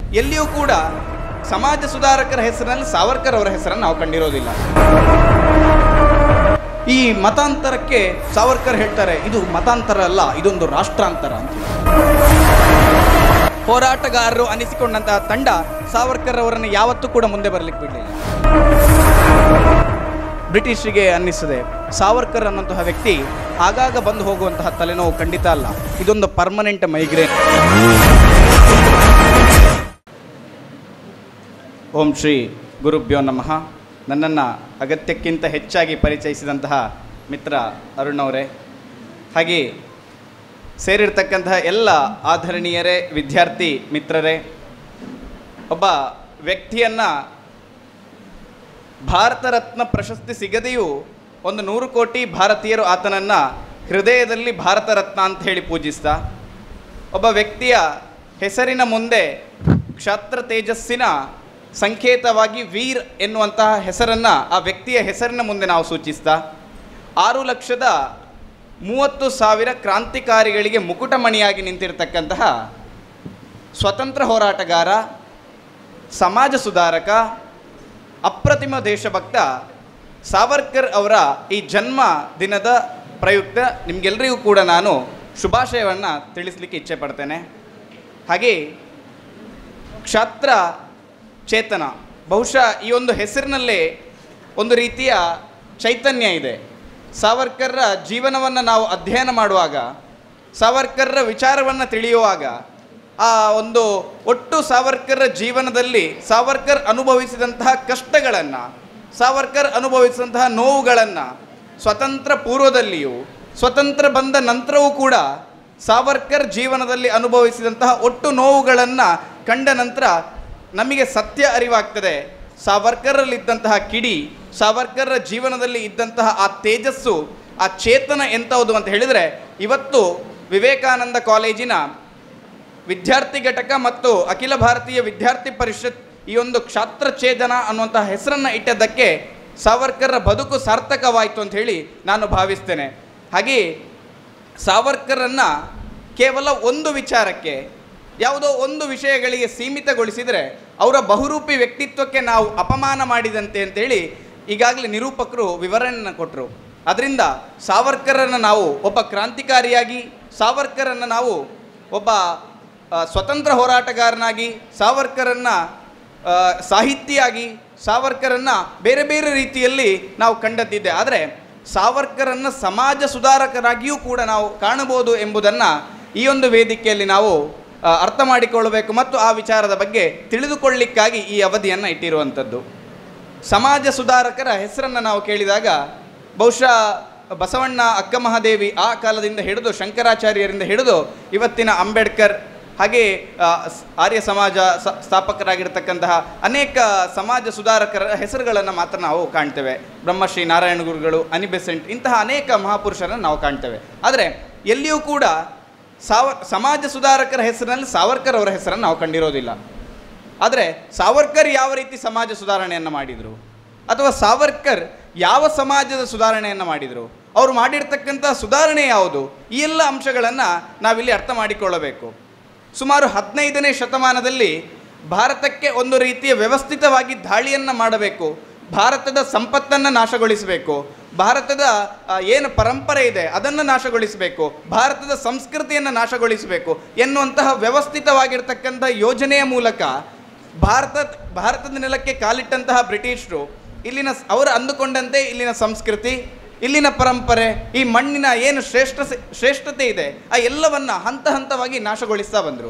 ಎಲ್ಲಿಯೂ ಕೂಡ ಸಮಾಜ ಸುಧಾರಕರ ಹೆಸರಿನಲ್ಲಿ ಸಾವರ್ಕರ್ ಅವರ ಹೆಸರನ್ನು ನಾವು ಕಂಡಿರೋದಿಲ್ಲ ಈ ಮತಾಂತರಕ್ಕೆ ಸಾವರ್ಕರ್ ಹೇಳ್ತಾರೆ ಇದು ಮತಾಂತರ ಅಲ್ಲ ಇದೊಂದು ರಾಷ್ಟ್ರಾಂತರ ಅಂತ ಹೋರಾಟಗಾರರು ಅನಿಸಿಕೊಂಡಂತಹ ತಂಡ ಸಾವರ್ಕರ್ ಅವರನ್ನು ಯಾವತ್ತೂ ಕೂಡ ಮುಂದೆ ಬರಲಿಕ್ಕೆ ಬಿಡಲಿಲ್ಲ ಬ್ರಿಟಿಷರಿಗೆ ಅನ್ನಿಸ್ತದೆ ಸಾವರ್ಕರ್ ಅನ್ನುವಂತಹ ವ್ಯಕ್ತಿ ಆಗಾಗ ಬಂದು ಹೋಗುವಂತಹ ತಲೆನೋವು ಖಂಡಿತ ಅಲ್ಲ ಇದೊಂದು ಪರ್ಮನೆಂಟ್ ಮೈಗ್ರೇನ್ ಓಂ ಶ್ರೀ ಗುರುಭ್ಯೋ ನಮಃ ನನ್ನನ್ನು ಅಗತ್ಯಕ್ಕಿಂತ ಹೆಚ್ಚಾಗಿ ಪರಿಚಯಿಸಿದಂತಹ ಮಿತ್ರ ಅರುಣ್ ಅವರೇ ಹಾಗೆ ಸೇರಿರ್ತಕ್ಕಂತಹ ಎಲ್ಲ ಆಧರಣೀಯರೇ ವಿದ್ಯಾರ್ಥಿ ಮಿತ್ರರೇ ಒಬ್ಬ ವ್ಯಕ್ತಿಯನ್ನು ಭಾರತ ರತ್ನ ಪ್ರಶಸ್ತಿ ಸಿಗದೆಯೂ ಒಂದು ನೂರು ಕೋಟಿ ಭಾರತೀಯರು ಆತನನ್ನು ಹೃದಯದಲ್ಲಿ ಭಾರತ ರತ್ನ ಅಂತ ಹೇಳಿ ಪೂಜಿಸ್ತಾ ಒಬ್ಬ ವ್ಯಕ್ತಿಯ ಹೆಸರಿನ ಮುಂದೆ ಕ್ಷಾತ್ರ ತೇಜಸ್ಸಿನ ಸಂಕೇತವಾಗಿ ವೀರ್ ಎನ್ನುವಂತಹ ಹೆಸರನ್ನು ಆ ವ್ಯಕ್ತಿಯ ಹೆಸರಿನ ಮುಂದೆ ನಾವು ಸೂಚಿಸ್ತಾ ಆರು ಲಕ್ಷದ ಮೂವತ್ತು ಸಾವಿರ ಕ್ರಾಂತಿಕಾರಿಗಳಿಗೆ ಮುಕುಟಮಣಿಯಾಗಿ ನಿಂತಿರತಕ್ಕಂತಹ ಸ್ವತಂತ್ರ ಹೋರಾಟಗಾರ ಸಮಾಜ ಸುಧಾರಕ ಅಪ್ರತಿಮ ದೇಶಭಕ್ತ ಸಾವರ್ಕರ್ ಅವರ ಈ ಜನ್ಮ ದಿನದ ಪ್ರಯುಕ್ತ ನಿಮಗೆಲ್ಲರಿಗೂ ಕೂಡ ನಾನು ಶುಭಾಶಯವನ್ನು ತಿಳಿಸ್ಲಿಕ್ಕೆ ಇಚ್ಛೆ ಪಡ್ತೇನೆ ಹಾಗೆ ಕ್ಷಾತ್ರ ಚೇತನ ಬಹುಶಃ ಈ ಒಂದು ಹೆಸರಿನಲ್ಲೇ ಒಂದು ರೀತಿಯ ಚೈತನ್ಯ ಇದೆ ಸಾವರ್ಕರ್ರ ಜೀವನವನ್ನು ನಾವು ಅಧ್ಯಯನ ಮಾಡುವಾಗ ಸಾವರ್ಕರ್ರ ವಿಚಾರವನ್ನು ತಿಳಿಯುವಾಗ ಆ ಒಂದು ಒಟ್ಟು ಸಾವರ್ಕರ್ರ ಜೀವನದಲ್ಲಿ ಸಾವರ್ಕರ್ ಅನುಭವಿಸಿದಂತಹ ಕಷ್ಟಗಳನ್ನು ಸಾವರ್ಕರ್ ಅನುಭವಿಸಿದಂತಹ ನೋವುಗಳನ್ನು ಸ್ವತಂತ್ರ ಪೂರ್ವದಲ್ಲಿಯೂ ಸ್ವತಂತ್ರ ಬಂದ ನಂತರವೂ ಕೂಡ ಸಾವರ್ಕರ್ ಜೀವನದಲ್ಲಿ ಅನುಭವಿಸಿದಂತಹ ಒಟ್ಟು ನೋವುಗಳನ್ನು ಕಂಡ ನಂತರ ನಮಗೆ ಸತ್ಯ ಅರಿವಾಗ್ತದೆ ಸಾವರ್ಕರಲ್ಲಿದ್ದಂತಹ ಕಿಡಿ ಸಾವರ್ಕರ್ರ ಜೀವನದಲ್ಲಿ ಇದ್ದಂತಹ ಆ ತೇಜಸ್ಸು ಆ ಚೇತನ ಎಂಥವುದು ಅಂತ ಹೇಳಿದರೆ ಇವತ್ತು ವಿವೇಕಾನಂದ ಕಾಲೇಜಿನ ವಿದ್ಯಾರ್ಥಿ ಘಟಕ ಮತ್ತು ಅಖಿಲ ಭಾರತೀಯ ವಿದ್ಯಾರ್ಥಿ ಪರಿಷತ್ ಈ ಒಂದು ಕ್ಷಾತ್ರ ಛೇದನ ಅನ್ನುವಂತಹ ಹೆಸರನ್ನು ಇಟ್ಟದ್ದಕ್ಕೆ ಸಾವರ್ಕರ್ರ ಬದುಕು ಸಾರ್ಥಕವಾಯಿತು ಅಂತ ಹೇಳಿ ನಾನು ಭಾವಿಸ್ತೇನೆ ಹಾಗೆ ಸಾವರ್ಕರನ್ನು ಕೇವಲ ಒಂದು ವಿಚಾರಕ್ಕೆ ಯಾವುದೋ ಒಂದು ವಿಷಯಗಳಿಗೆ ಸೀಮಿತಗೊಳಿಸಿದರೆ ಅವರ ಬಹುರೂಪಿ ವ್ಯಕ್ತಿತ್ವಕ್ಕೆ ನಾವು ಅಪಮಾನ ಮಾಡಿದಂತೆ ಅಂತೇಳಿ ಈಗಾಗಲೇ ನಿರೂಪಕರು ವಿವರಣೆಯನ್ನು ಕೊಟ್ಟರು ಅದರಿಂದ ಸಾವರ್ಕರನ್ನು ನಾವು ಒಬ್ಬ ಕ್ರಾಂತಿಕಾರಿಯಾಗಿ ಸಾವರ್ಕರನ್ನು ನಾವು ಒಬ್ಬ ಆ, ಸ್ವತಂತ್ರ ಹೋರಾಟಗಾರನಾಗಿ ಸಾವರ್ಕರನ್ನು ಆ, ಸಾಹಿತಿಯಾಗಿ ಸಾವರ್ಕರನ್ನು ಬೇರೆ ಬೇರೆ ರೀತಿಯಲ್ಲಿ ನಾವು ಕಂಡದ್ದಿದೆ ಆದರೆ ಸಾವರ್ಕರನ್ನು ಸಮಾಜ ಸುಧಾರಕರಾಗಿಯೂ ಕೂಡ ನಾವು ಕಾಣಬಹುದು ಎಂಬುದನ್ನು ಈ ಒಂದು ವೇದಿಕೆಯಲ್ಲಿ ನಾವು ಆ, ಅರ್ಥ ಮಾಡಿಕೊಳ್ಳಬೇಕು ಮತ್ತು ಆ ವಿಚಾರದ ಬಗ್ಗೆ ತಿಳಿದುಕೊಳ್ಳಿಕ್ಕಾಗಿ ಈ ಅವಧಿಯನ್ನು ಇಟ್ಟಿರುವಂಥದ್ದು ಸಮಾಜ ಸುಧಾರಕರ ಹೆಸರನ್ನು ನಾವು ಕೇಳಿದಾಗ ಬಹುಶಃ ಬಸವಣ್ಣ ಅಕ್ಕ ಮಹಾದೇವಿ ಆ ಕಾಲದಿಂದ ಹಿಡಿದು ಶಂಕರಾಚಾರ್ಯರಿಂದ ಹಿಡಿದು ಇವತ್ತಿನ ಅಂಬೇಡ್ಕರ್ ಹಾಗೆ ಆ, ಸ್- ಆರ್ಯ ಸಮಾಜ ಸ- ಸ್ಥಾಪಕರಾಗಿರ್ತಕ್ಕಂತಹ ಅನೇಕ ಸಮಾಜ ಸುಧಾರಕರ ಹೆಸರುಗಳನ್ನು ಮಾತ್ರ ನಾವು ಕಾಣ್ತೇವೆ ಬ್ರಹ್ಮಶ್ರೀ ನಾರಾಯಣ ಗುರುಗಳು ಅನಿಬೆಸೆಂಟ್ ಇಂತಹ ಅನೇಕ ಮಹಾಪುರುಷರನ್ನು ನಾವು ಕಾಣ್ತೇವೆ ಆದರೆ ಎಲ್ಲಿಯೂ ಕೂಡ ಸಾವ ಸಮಾಜ ಸುಧಾರಕರ ಹೆಸರಿನಲ್ಲಿ ಸಾವರ್ಕರ್ ಅವರ ಹೆಸರನ್ನು ನಾವು ಕಂಡಿರೋದಿಲ್ಲ ಆದರೆ ಸಾವರ್ಕರ್ ಯಾವ ರೀತಿ ಸಮಾಜ ಸುಧಾರಣೆಯನ್ನು ಮಾಡಿದರು ಅಥವಾ ಸಾವರ್ಕರ್ ಯಾವ ಸಮಾಜದ ಸುಧಾರಣೆಯನ್ನು ಮಾಡಿದರು ಅವರು ಮಾಡಿರ್ತಕ್ಕಂಥ ಸುಧಾರಣೆ ಯಾವುದು ಈ ಎಲ್ಲ ಅಂಶಗಳನ್ನು ನಾವಿಲ್ಲಿ ಅರ್ಥ ಮಾಡಿಕೊಳ್ಳಬೇಕು ಸುಮಾರು ಹದಿನೈದನೇ ಶತಮಾನದಲ್ಲಿ ಭಾರತಕ್ಕೆ ಒಂದು ರೀತಿಯ ವ್ಯವಸ್ಥಿತವಾಗಿ ದಾಳಿಯನ್ನು ಮಾಡಬೇಕು ಭಾರತದ ಸಂಪತ್ತನ್ನು ನಾಶಗೊಳಿಸಬೇಕು ಭಾರತದ ಆ, ಏನು ಪರಂಪರೆ ಇದೆ ಅದನ್ನು ನಾಶಗೊಳಿಸಬೇಕು ಭಾರತದ ಸಂಸ್ಕೃತಿಯನ್ನು ನಾಶಗೊಳಿಸಬೇಕು ಎನ್ನುವಂತಹ ವ್ಯವಸ್ಥಿತವಾಗಿರ್ತಕ್ಕಂಥ ಯೋಜನೆಯ ಮೂಲಕ ಭಾರತ ಭಾರತದ ನೆಲಕ್ಕೆ ಕಾಲಿಟ್ಟಂತಹ ಬ್ರಿಟಿಷರು ಇಲ್ಲಿನ ಸ್- ಅವರು ಅಂದುಕೊಂಡಂತೆ ಇಲ್ಲಿನ ಸಂಸ್ಕೃತಿ ಇಲ್ಲಿನ ಪರಂಪರೆ ಈ ಮಣ್ಣಿನ ಏನು ಶ್ರೇಷ್ಠ ಶ್ರೇಷ್ಠತೆ ಇದೆ ಆ ಎಲ್ಲವನ್ನ ಹಂತ ಹಂತವಾಗಿ ನಾಶಗೊಳಿಸ್ತಾ ಬಂದರು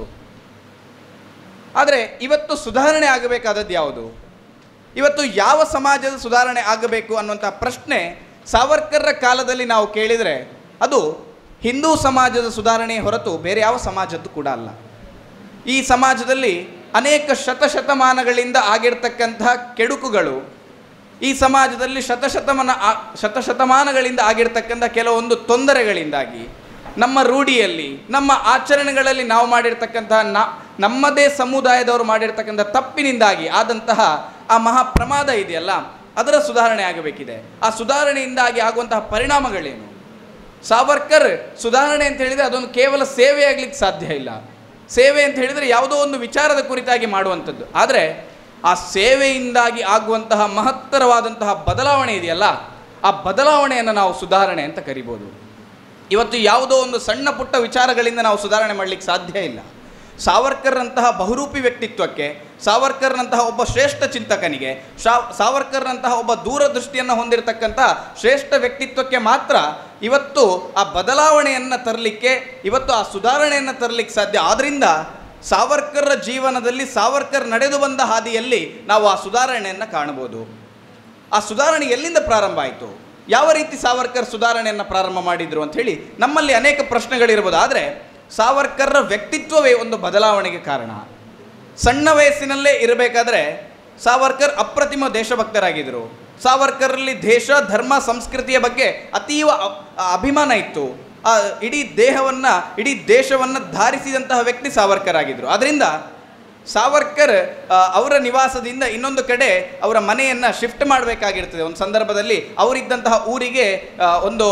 ಆದರೆ ಇವತ್ತು ಸುಧಾರಣೆ ಆಗಬೇಕಾದದ್ದು ಯಾವುದು ಇವತ್ತು ಯಾವ ಸಮಾಜದ ಸುಧಾರಣೆ ಆಗಬೇಕು ಅನ್ನುವಂಥ ಪ್ರಶ್ನೆ ಸಾವರ್ಕರ್ರ ಕಾಲದಲ್ಲಿ ನಾವು ಕೇಳಿದರೆ ಅದು ಹಿಂದೂ ಸಮಾಜದ ಸುಧಾರಣೆ ಹೊರತು ಬೇರೆ ಯಾವ ಸಮಾಜದ್ದು ಕೂಡ ಅಲ್ಲ ಈ ಸಮಾಜದಲ್ಲಿ ಅನೇಕ ಶತಶತಮಾನಗಳಿಂದ ಆಗಿರ್ತಕ್ಕಂತಹ ಕೆಡುಕುಗಳು ಈ ಸಮಾಜದಲ್ಲಿ ಶತಶತಮಾನ ಆ- ಶತಶತಮಾನಗಳಿಂದ ಆಗಿರ್ತಕ್ಕಂಥ ಕೆಲವೊಂದು ತೊಂದರೆಗಳಿಂದಾಗಿ ನಮ್ಮ ರೂಢಿಯಲ್ಲಿ ನಮ್ಮ ಆಚರಣೆಗಳಲ್ಲಿ ನಾವು ಮಾಡಿರ್ತಕ್ಕಂತಹ ನಾ ನಮ್ಮದೇ ಸಮುದಾಯದವರು ಮಾಡಿರ್ತಕ್ಕಂಥ ತಪ್ಪಿನಿಂದಾಗಿ ಆದಂತಹ ಆ ಮಹಾ ಪ್ರಮಾದ ಇದೆಯಲ್ಲ ಅದರ ಸುಧಾರಣೆ ಆಗಬೇಕಿದೆ ಆ ಸುಧಾರಣೆಯಿಂದಾಗಿ ಆಗುವಂತಹ ಪರಿಣಾಮಗಳೇನು ಸಾವರ್ಕರ್ ಸುಧಾರಣೆ ಅಂತ ಹೇಳಿದರೆ ಅದೊಂದು ಕೇವಲ ಸೇವೆ ಆಗ್ಲಿಕ್ಕೆ ಸಾಧ್ಯ ಇಲ್ಲ ಸೇವೆ ಅಂತ ಹೇಳಿದರೆ ಯಾವುದೋ ಒಂದು ವಿಚಾರದ ಕುರಿತಾಗಿ ಮಾಡುವಂಥದ್ದು ಆದರೆ ಆ ಸೇವೆಯಿಂದಾಗಿ ಆಗುವಂತಹ ಮಹತ್ತರವಾದಂತಹ ಬದಲಾವಣೆ ಇದೆಯಲ್ಲ ಆ ಬದಲಾವಣೆಯನ್ನು ನಾವು ಸುಧಾರಣೆ ಅಂತ ಕರಿಬೋದು ಇವತ್ತು ಯಾವುದೋ ಒಂದು ಸಣ್ಣ ಪುಟ್ಟ ವಿಚಾರಗಳಿಂದ ನಾವು ಸುಧಾರಣೆ ಮಾಡಲಿಕ್ಕೆ ಸಾಧ್ಯ ಇಲ್ಲ ಸಾವರ್ಕರ್ನಂತಹ ಬಹುರೂಪಿ ವ್ಯಕ್ತಿತ್ವಕ್ಕೆ ಸಾವರ್ಕರ್ನಂತಹ ಒಬ್ಬ ಶ್ರೇಷ್ಠ ಚಿಂತಕನಿಗೆ ಶಾ- ಸಾವರ್ಕರ್ನಂತಹ ಒಬ್ಬ ದೂರದೃಷ್ಟಿಯನ್ನು ಹೊಂದಿರತಕ್ಕಂತಹ ಶ್ರೇಷ್ಠ ವ್ಯಕ್ತಿತ್ವಕ್ಕೆ ಮಾತ್ರ ಇವತ್ತು ಆ ಬದಲಾವಣೆಯನ್ನು ತರಲಿಕ್ಕೆ ಇವತ್ತು ಆ ಸುಧಾರಣೆಯನ್ನು ತರಲಿಕ್ಕೆ ಸಾಧ್ಯ ಆದ್ದರಿಂದ ಸಾವರ್ಕರ್ರ ಜೀವನದಲ್ಲಿ ಸಾವರ್ಕರ್ ನಡೆದು ಬಂದ ಹಾದಿಯಲ್ಲಿ ನಾವು ಆ ಸುಧಾರಣೆಯನ್ನು ಕಾಣಬಹುದು ಆ ಸುಧಾರಣೆ ಎಲ್ಲಿಂದ ಪ್ರಾರಂಭ ಆಯಿತು ಯಾವ ರೀತಿ ಸಾವರ್ಕರ್ ಸುಧಾರಣೆಯನ್ನು ಪ್ರಾರಂಭ ಮಾಡಿದ್ರು ಅಂತ ಹೇಳಿ ನಮ್ಮಲ್ಲಿ ಅನೇಕ ಪ್ರಶ್ನೆಗಳಿರ್ಬೋದು ಆದರೆ ಸಾವರ್ಕರ್ರ ವ್ಯಕ್ತಿತ್ವವೇ ಒಂದು ಬದಲಾವಣೆಗೆ ಕಾರಣ ಸಣ್ಣ ವಯಸ್ಸಿನಲ್ಲೇ ಇರಬೇಕಾದ್ರೆ ಸಾವರ್ಕರ್ ಅಪ್ರತಿಮ ದೇಶಭಕ್ತರಾಗಿದ್ದರು ಸಾವರ್ಕರಲ್ಲಿ ದೇಶ ಧರ್ಮ ಸಂಸ್ಕೃತಿಯ ಬಗ್ಗೆ ಅತೀವ ಅ- ಅಭಿಮಾನ ಇತ್ತು ಆ ಇಡೀ ದೇಹವನ್ನು ಇಡೀ ದೇಶವನ್ನು ಧಾರಿಸಿದಂತಹ ವ್ಯಕ್ತಿ ಸಾವರ್ಕರ್ ಆಗಿದ್ದರು ಅದರಿಂದ ಸಾವರ್ಕರ್ ಆ, ಅವರ ನಿವಾಸದಿಂದ ಇನ್ನೊಂದು ಕಡೆ ಅವರ ಮನೆಯನ್ನು ಶಿಫ್ಟ್ ಮಾಡಬೇಕಾಗಿರ್ತದೆ ಒಂದು ಸಂದರ್ಭದಲ್ಲಿ ಅವರಿದ್ದಂತಹ ಊರಿಗೆ ಆ, ಒಂದು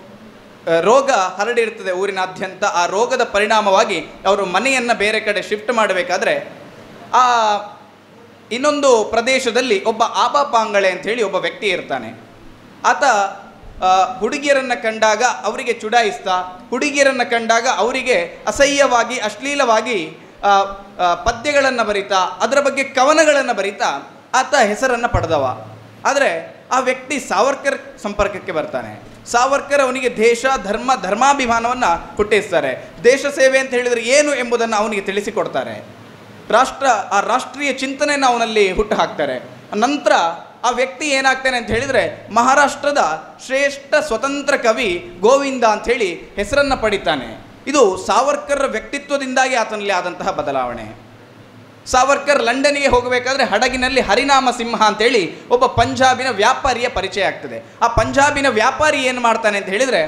ಆ, ರೋಗ ಹರಡಿರ್ತದೆ ಊರಿನಾದ್ಯಂತ ಆ ರೋಗದ ಪರಿಣಾಮವಾಗಿ ಅವರು ಮನೆಯನ್ನು ಬೇರೆ ಕಡೆ ಶಿಫ್ಟ್ ಮಾಡಬೇಕಾದ್ರೆ ಆ ಇನ್ನೊಂದು ಪ್ರದೇಶದಲ್ಲಿ ಒಬ್ಬ ಆಬಾ ಪಾಂಗಳೆ ಅಂತ ಹೇಳಿ ಒಬ್ಬ ವ್ಯಕ್ತಿ ಇರ್ತಾನೆ ಆತ ಆ, ಹುಡುಗಿಯರನ್ನು ಕಂಡಾಗ ಅವರಿಗೆ ಚುಡಾಯಿಸ್ತಾ ಹುಡುಗಿಯರನ್ನು ಕಂಡಾಗ ಅವರಿಗೆ ಅಸಹ್ಯವಾಗಿ ಅಶ್ಲೀಲವಾಗಿ ಆ, ಆ, ಪದ್ಯಗಳನ್ನು ಬರಿತಾ ಅದರ ಬಗ್ಗೆ ಕವನಗಳನ್ನು ಬರಿತಾ ಆತ ಹೆಸರನ್ನು ಪಡೆದವ ಆದರೆ ಆ ವ್ಯಕ್ತಿ ಸಾವರ್ಕರ್ ಸಂಪರ್ಕಕ್ಕೆ ಬರ್ತಾನೆ ಸಾವರ್ಕರ್ ಅವನಿಗೆ ದೇಶ ಧರ್ಮ ಧರ್ಮಾಭಿಮಾನವನ್ನು ಹುಟ್ಟಿಸ್ತಾರೆ ದೇಶ ಸೇವೆ ಅಂತ ಹೇಳಿದರೆ ಏನು ಎಂಬುದನ್ನು ಅವನಿಗೆ ತಿಳಿಸಿಕೊಡ್ತಾರೆ ರಾಷ್ಟ್ರ ಆ ರಾಷ್ಟ್ರೀಯ ಚಿಂತನೆಯನ್ನು ಅವನಲ್ಲಿ ಹುಟ್ಟು ಹಾಕ್ತಾರೆ ನಂತರ ಆ ವ್ಯಕ್ತಿ ಏನಾಗ್ತಾನೆ ಅಂತ ಹೇಳಿದರೆ ಮಹಾರಾಷ್ಟ್ರದ ಶ್ರೇಷ್ಠ ಸ್ವತಂತ್ರ ಕವಿ ಗೋವಿಂದ ಅಂತ ಹೇಳಿ ಹೆಸರನ್ನು ಪಡಿತಾನೆ ಇದು ಸಾವರ್ಕರ್ ವ್ಯಕ್ತಿತ್ವದಿಂದಾಗಿ ಆತನಲ್ಲಿ ಆದಂತಹ ಬದಲಾವಣೆ ಸಾವರ್ಕರ್ ಲಂಡನ್ನಿಗೆ ಹೋಗಬೇಕಾದ್ರೆ ಹಡಗಿನಲ್ಲಿ ಹರಿನಾಮ ಸಿಂಹ ಅಂತೇಳಿ ಒಬ್ಬ ಪಂಜಾಬಿನ ವ್ಯಾಪಾರಿಯ ಪರಿಚಯ ಆಗ್ತದೆ ಆ ಪಂಜಾಬಿನ ವ್ಯಾಪಾರಿ ಏನು ಮಾಡ್ತಾನೆ ಅಂತ ಹೇಳಿದರೆ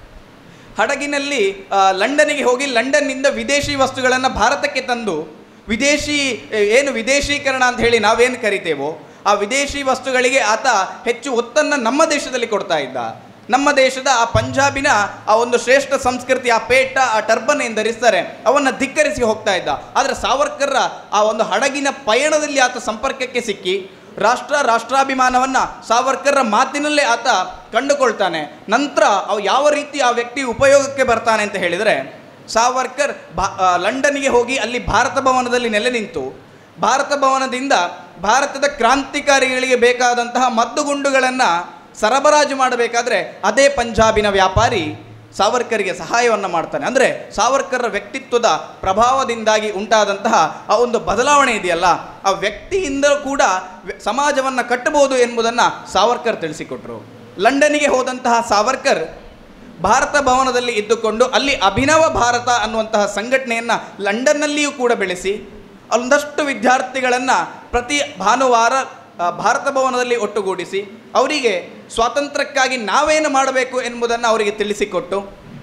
ಹಡಗಿನಲ್ಲಿ ಆ, ಲಂಡನ್ನಿಗೆ ಹೋಗಿ ಲಂಡನ್ನಿಂದ ವಿದೇಶಿ ವಸ್ತುಗಳನ್ನು ಭಾರತಕ್ಕೆ ತಂದು ವಿದೇಶಿ ಎ, ಏನು ವಿದೇಶೀಕರಣ ಅಂತ ಹೇಳಿ ನಾವೇನು ಕರಿತೇವೋ ಆ ವಿದೇಶಿ ವಸ್ತುಗಳಿಗೆ ಆತ ಹೆಚ್ಚು ಒತ್ತನ್ನು ನಮ್ಮ ದೇಶದಲ್ಲಿ ಕೊಡ್ತಾ ಇದ್ದ ನಮ್ಮ ದೇಶದ ಆ ಪಂಜಾಬಿನ ಆ ಒಂದು ಶ್ರೇಷ್ಠ ಸಂಸ್ಕೃತಿ ಆ ಪೇಟ ಆ ಟರ್ಬನ್ ಏನು ಧರಿಸ್ತಾರೆ ಅವನ್ನು ಧಿಕ್ಕರಿಸಿ ಹೋಗ್ತಾ ಇದ್ದ ಆದರೆ ಸಾವರ್ಕರ್ರ ಆ ಒಂದು ಹಡಗಿನ ಪಯಣದಲ್ಲಿ ಆತ ಸಂಪರ್ಕಕ್ಕೆ ಸಿಕ್ಕಿ ರಾಷ್ಟ್ರ ರಾಷ್ಟ್ರಾಭಿಮಾನವನ್ನು ಸಾವರ್ಕರ್ರ ಮಾತಿನಲ್ಲೇ ಆತ ಕಂಡುಕೊಳ್ತಾನೆ ನಂತರ ಅವು ಯಾವ ರೀತಿ ಆ ವ್ಯಕ್ತಿ ಉಪಯೋಗಕ್ಕೆ ಬರ್ತಾನೆ ಅಂತ ಹೇಳಿದರೆ ಸಾವರ್ಕರ್ ಭಾ ಆ, ಲಂಡನ್ನಿಗೆ ಹೋಗಿ ಅಲ್ಲಿ ಭಾರತ ಭವನದಲ್ಲಿ ನೆಲೆ ನಿಂತು ಭಾರತ ಭವನದಿಂದ ಭಾರತದ ಕ್ರಾಂತಿಕಾರಿಗಳಿಗೆ ಬೇಕಾದಂತಹ ಮದ್ದುಗುಂಡುಗಳನ್ನು ಸರಬರಾಜು ಮಾಡಬೇಕಾದ್ರೆ ಅದೇ ಪಂಜಾಬಿನ ವ್ಯಾಪಾರಿ ಸಾವರ್ಕರ್ಗೆ ಸಹಾಯವನ್ನು ಮಾಡ್ತಾನೆ ಅಂದರೆ ಸಾವರ್ಕರ್ರ ವ್ಯಕ್ತಿತ್ವದ ಪ್ರಭಾವದಿಂದಾಗಿ ಉಂಟಾದಂತಹ ಆ ಒಂದು ಬದಲಾವಣೆ ಇದೆಯಲ್ಲ ಆ ವ್ಯಕ್ತಿಯಿಂದ ಕೂಡ ವ್ಯ- ಸಮಾಜವನ್ನು ಕಟ್ಟಬಹುದು ಎಂಬುದನ್ನು ಸಾವರ್ಕರ್ ತಿಳಿಸಿಕೊಟ್ರು ಲಂಡನ್ನಿಗೆ ಹೋದಂತಹ ಸಾವರ್ಕರ್ ಭಾರತ ಭವನದಲ್ಲಿ ಇದ್ದುಕೊಂಡು ಅಲ್ಲಿ ಅಭಿನವ ಭಾರತ ಅನ್ನುವಂತಹ ಸಂಘಟನೆಯನ್ನು ಲಂಡನ್ನಲ್ಲಿಯೂ ಕೂಡ ಬೆಳೆಸಿ ಒಂದಷ್ಟು ವಿದ್ಯಾರ್ಥಿಗಳನ್ನು ಪ್ರತಿ ಭಾನುವಾರ ಆ, ಭಾರತ ಭವನದಲ್ಲಿ ಒಟ್ಟುಗೂಡಿಸಿ ಅವರಿಗೆ ಸ್ವಾತಂತ್ರ್ಯಕ್ಕಾಗಿ ನಾವೇನು ಮಾಡಬೇಕು ಎಂಬುದನ್ನು ಅವರಿಗೆ ತಿಳಿಸಿಕೊಟ್ಟು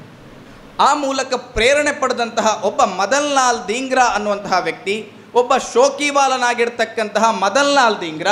ಆ ಮೂಲಕ ಪ್ರೇರಣೆ ಪಡೆದಂತಹ ಒಬ್ಬ ಮದನ್ಲಾಲ್ ಧೀಂಗ್ರಾ ಅನ್ನುವಂತಹ ವ್ಯಕ್ತಿ ಒಬ್ಬ ಶೋಕಿವಾಲನಾಗಿರ್ತಕ್ಕಂತಹ ಮದನ್ಲಾಲ್ ಧೀಂಗ್ರಾ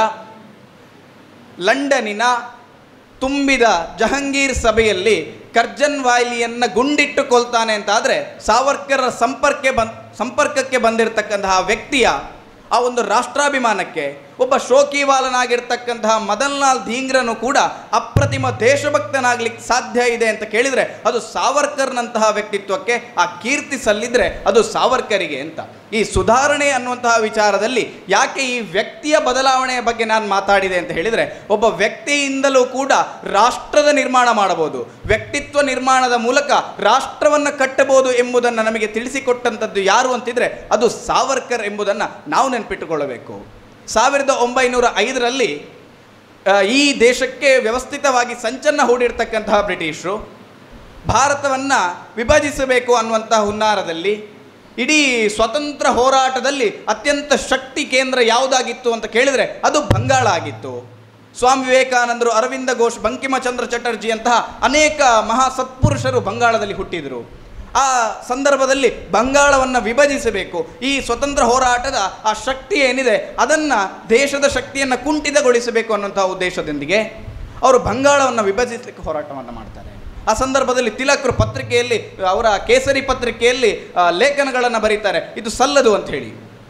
ಲಂಡನಿನ ತುಂಬಿದ ಜಹಂಗೀರ್ ಸಭೆಯಲ್ಲಿ ಕರ್ಜನ್ ವಾಯ್ಲಿಯನ್ನು ಗುಂಡಿಟ್ಟು ಕೊಲ್ತಾನೆ ಅಂತಾದರೆ ಸಾವರ್ಕರ್ ಸಂಪರ್ಕೆ ಬನ್ ಸಂಪರ್ಕಕ್ಕೆ ಬಂದಿರತಕ್ಕಂತಹ ವ್ಯಕ್ತಿಯ ಆ ಒಂದು ರಾಷ್ಟ್ರಾಭಿಮಾನಕ್ಕೆ ಒಬ್ಬ ಶೋಕಿವಾಲನಾಗಿರ್ತಕ್ಕಂತಹ ಮದನ್ಲಾಲ್ ಧೀಂಗ್ರನು ಕೂಡ ಅಪ್ರತಿಮ ದೇಶಭಕ್ತನಾಗ್ಲಿಕ್ಕೆ ಸಾಧ್ಯ ಇದೆ ಅಂತ ಕೇಳಿದರೆ ಅದು ಸಾವರ್ಕರ್ನಂತಹ ವ್ಯಕ್ತಿತ್ವಕ್ಕೆ ಆ ಕೀರ್ತಿ ಸಲ್ಲಿದ್ರೆ ಅದು ಸಾವರ್ಕರಿಗೆ ಅಂತ ಈ ಸುಧಾರಣೆ ಅನ್ನುವಂತಹ ವಿಚಾರದಲ್ಲಿ ಯಾಕೆ ಈ ವ್ಯಕ್ತಿಯ ಬದಲಾವಣೆಯ ಬಗ್ಗೆ ನಾನು ಮಾತಾಡಿದೆ ಅಂತ ಹೇಳಿದರೆ ಒಬ್ಬ ವ್ಯಕ್ತಿಯಿಂದಲೂ ಕೂಡ ರಾಷ್ಟ್ರದ ನಿರ್ಮಾಣ ಮಾಡಬಹುದು ವ್ಯಕ್ತಿತ್ವ ನಿರ್ಮಾಣದ ಮೂಲಕ ರಾಷ್ಟ್ರವನ್ನು ಕಟ್ಟಬಹುದು ಎಂಬುದನ್ನು ನಮಗೆ ತಿಳಿಸಿಕೊಟ್ಟಂಥದ್ದು ಯಾರು ಅಂತಿದ್ರೆ ಅದು ಸಾವರ್ಕರ್ ಎಂಬುದನ್ನು ನಾವು ನೆನಪಿಟ್ಟುಕೊಳ್ಳಬೇಕು ಸಾವಿರದ ಒಂಬೈನೂರ ಐದರಲ್ಲಿ ಆ, ಈ ದೇಶಕ್ಕೆ ವ್ಯವಸ್ಥಿತವಾಗಿ ಸಂಚನ್ನ ಹೂಡಿರ್ತಕ್ಕಂತಹ ಬ್ರಿಟಿಷರು ಭಾರತವನ್ನು ವಿಭಜಿಸಬೇಕು ಅನ್ನುವಂತಹ ಹುನ್ನಾರದಲ್ಲಿ ಇಡೀ ಸ್ವತಂತ್ರ ಹೋರಾಟದಲ್ಲಿ ಅತ್ಯಂತ ಶಕ್ತಿ ಕೇಂದ್ರ ಯಾವುದಾಗಿತ್ತು ಅಂತ ಕೇಳಿದರೆ ಅದು ಬಂಗಾಳ ಆಗಿತ್ತು ಸ್ವಾಮಿ ವಿವೇಕಾನಂದರು ಅರವಿಂದ ಘೋಷ್ ಬಂಕಿಮಚಂದ್ರ ಚಟರ್ಜಿ ಅಂತಹ ಅನೇಕ ಮಹಾ ಸತ್ಪುರುಷರು ಬಂಗಾಳದಲ್ಲಿ ಹುಟ್ಟಿದರು ಆ ಸಂದರ್ಭದಲ್ಲಿ ಬಂಗಾಳವನ್ನು ವಿಭಜಿಸಬೇಕು ಈ ಸ್ವತಂತ್ರ ಹೋರಾಟದ ಆ ಶಕ್ತಿ ಏನಿದೆ ಅದನ್ನು ದೇಶದ ಶಕ್ತಿಯನ್ನು ಕುಂಠಿತಗೊಳಿಸಬೇಕು ಅನ್ನುವಂತಹ ಉದ್ದೇಶದೊಂದಿಗೆ ಅವರು ಬಂಗಾಳವನ್ನು ವಿಭಜಿಸಲಿಕ್ಕೆ ಹೋರಾಟವನ್ನು ಮಾಡ್ತಾರೆ ಆ ಸಂದರ್ಭದಲ್ಲಿ ತಿಲಕರು ಪತ್ರಿಕೆಯಲ್ಲಿ ಅವರ ಕೇಸರಿ ಪತ್ರಿಕೆಯಲ್ಲಿ ಆ, ಲೇಖನಗಳನ್ನು ಬರೀತಾರೆ ಇದು ಸಲ್ಲದು ಅಂತ ಹೇಳಿ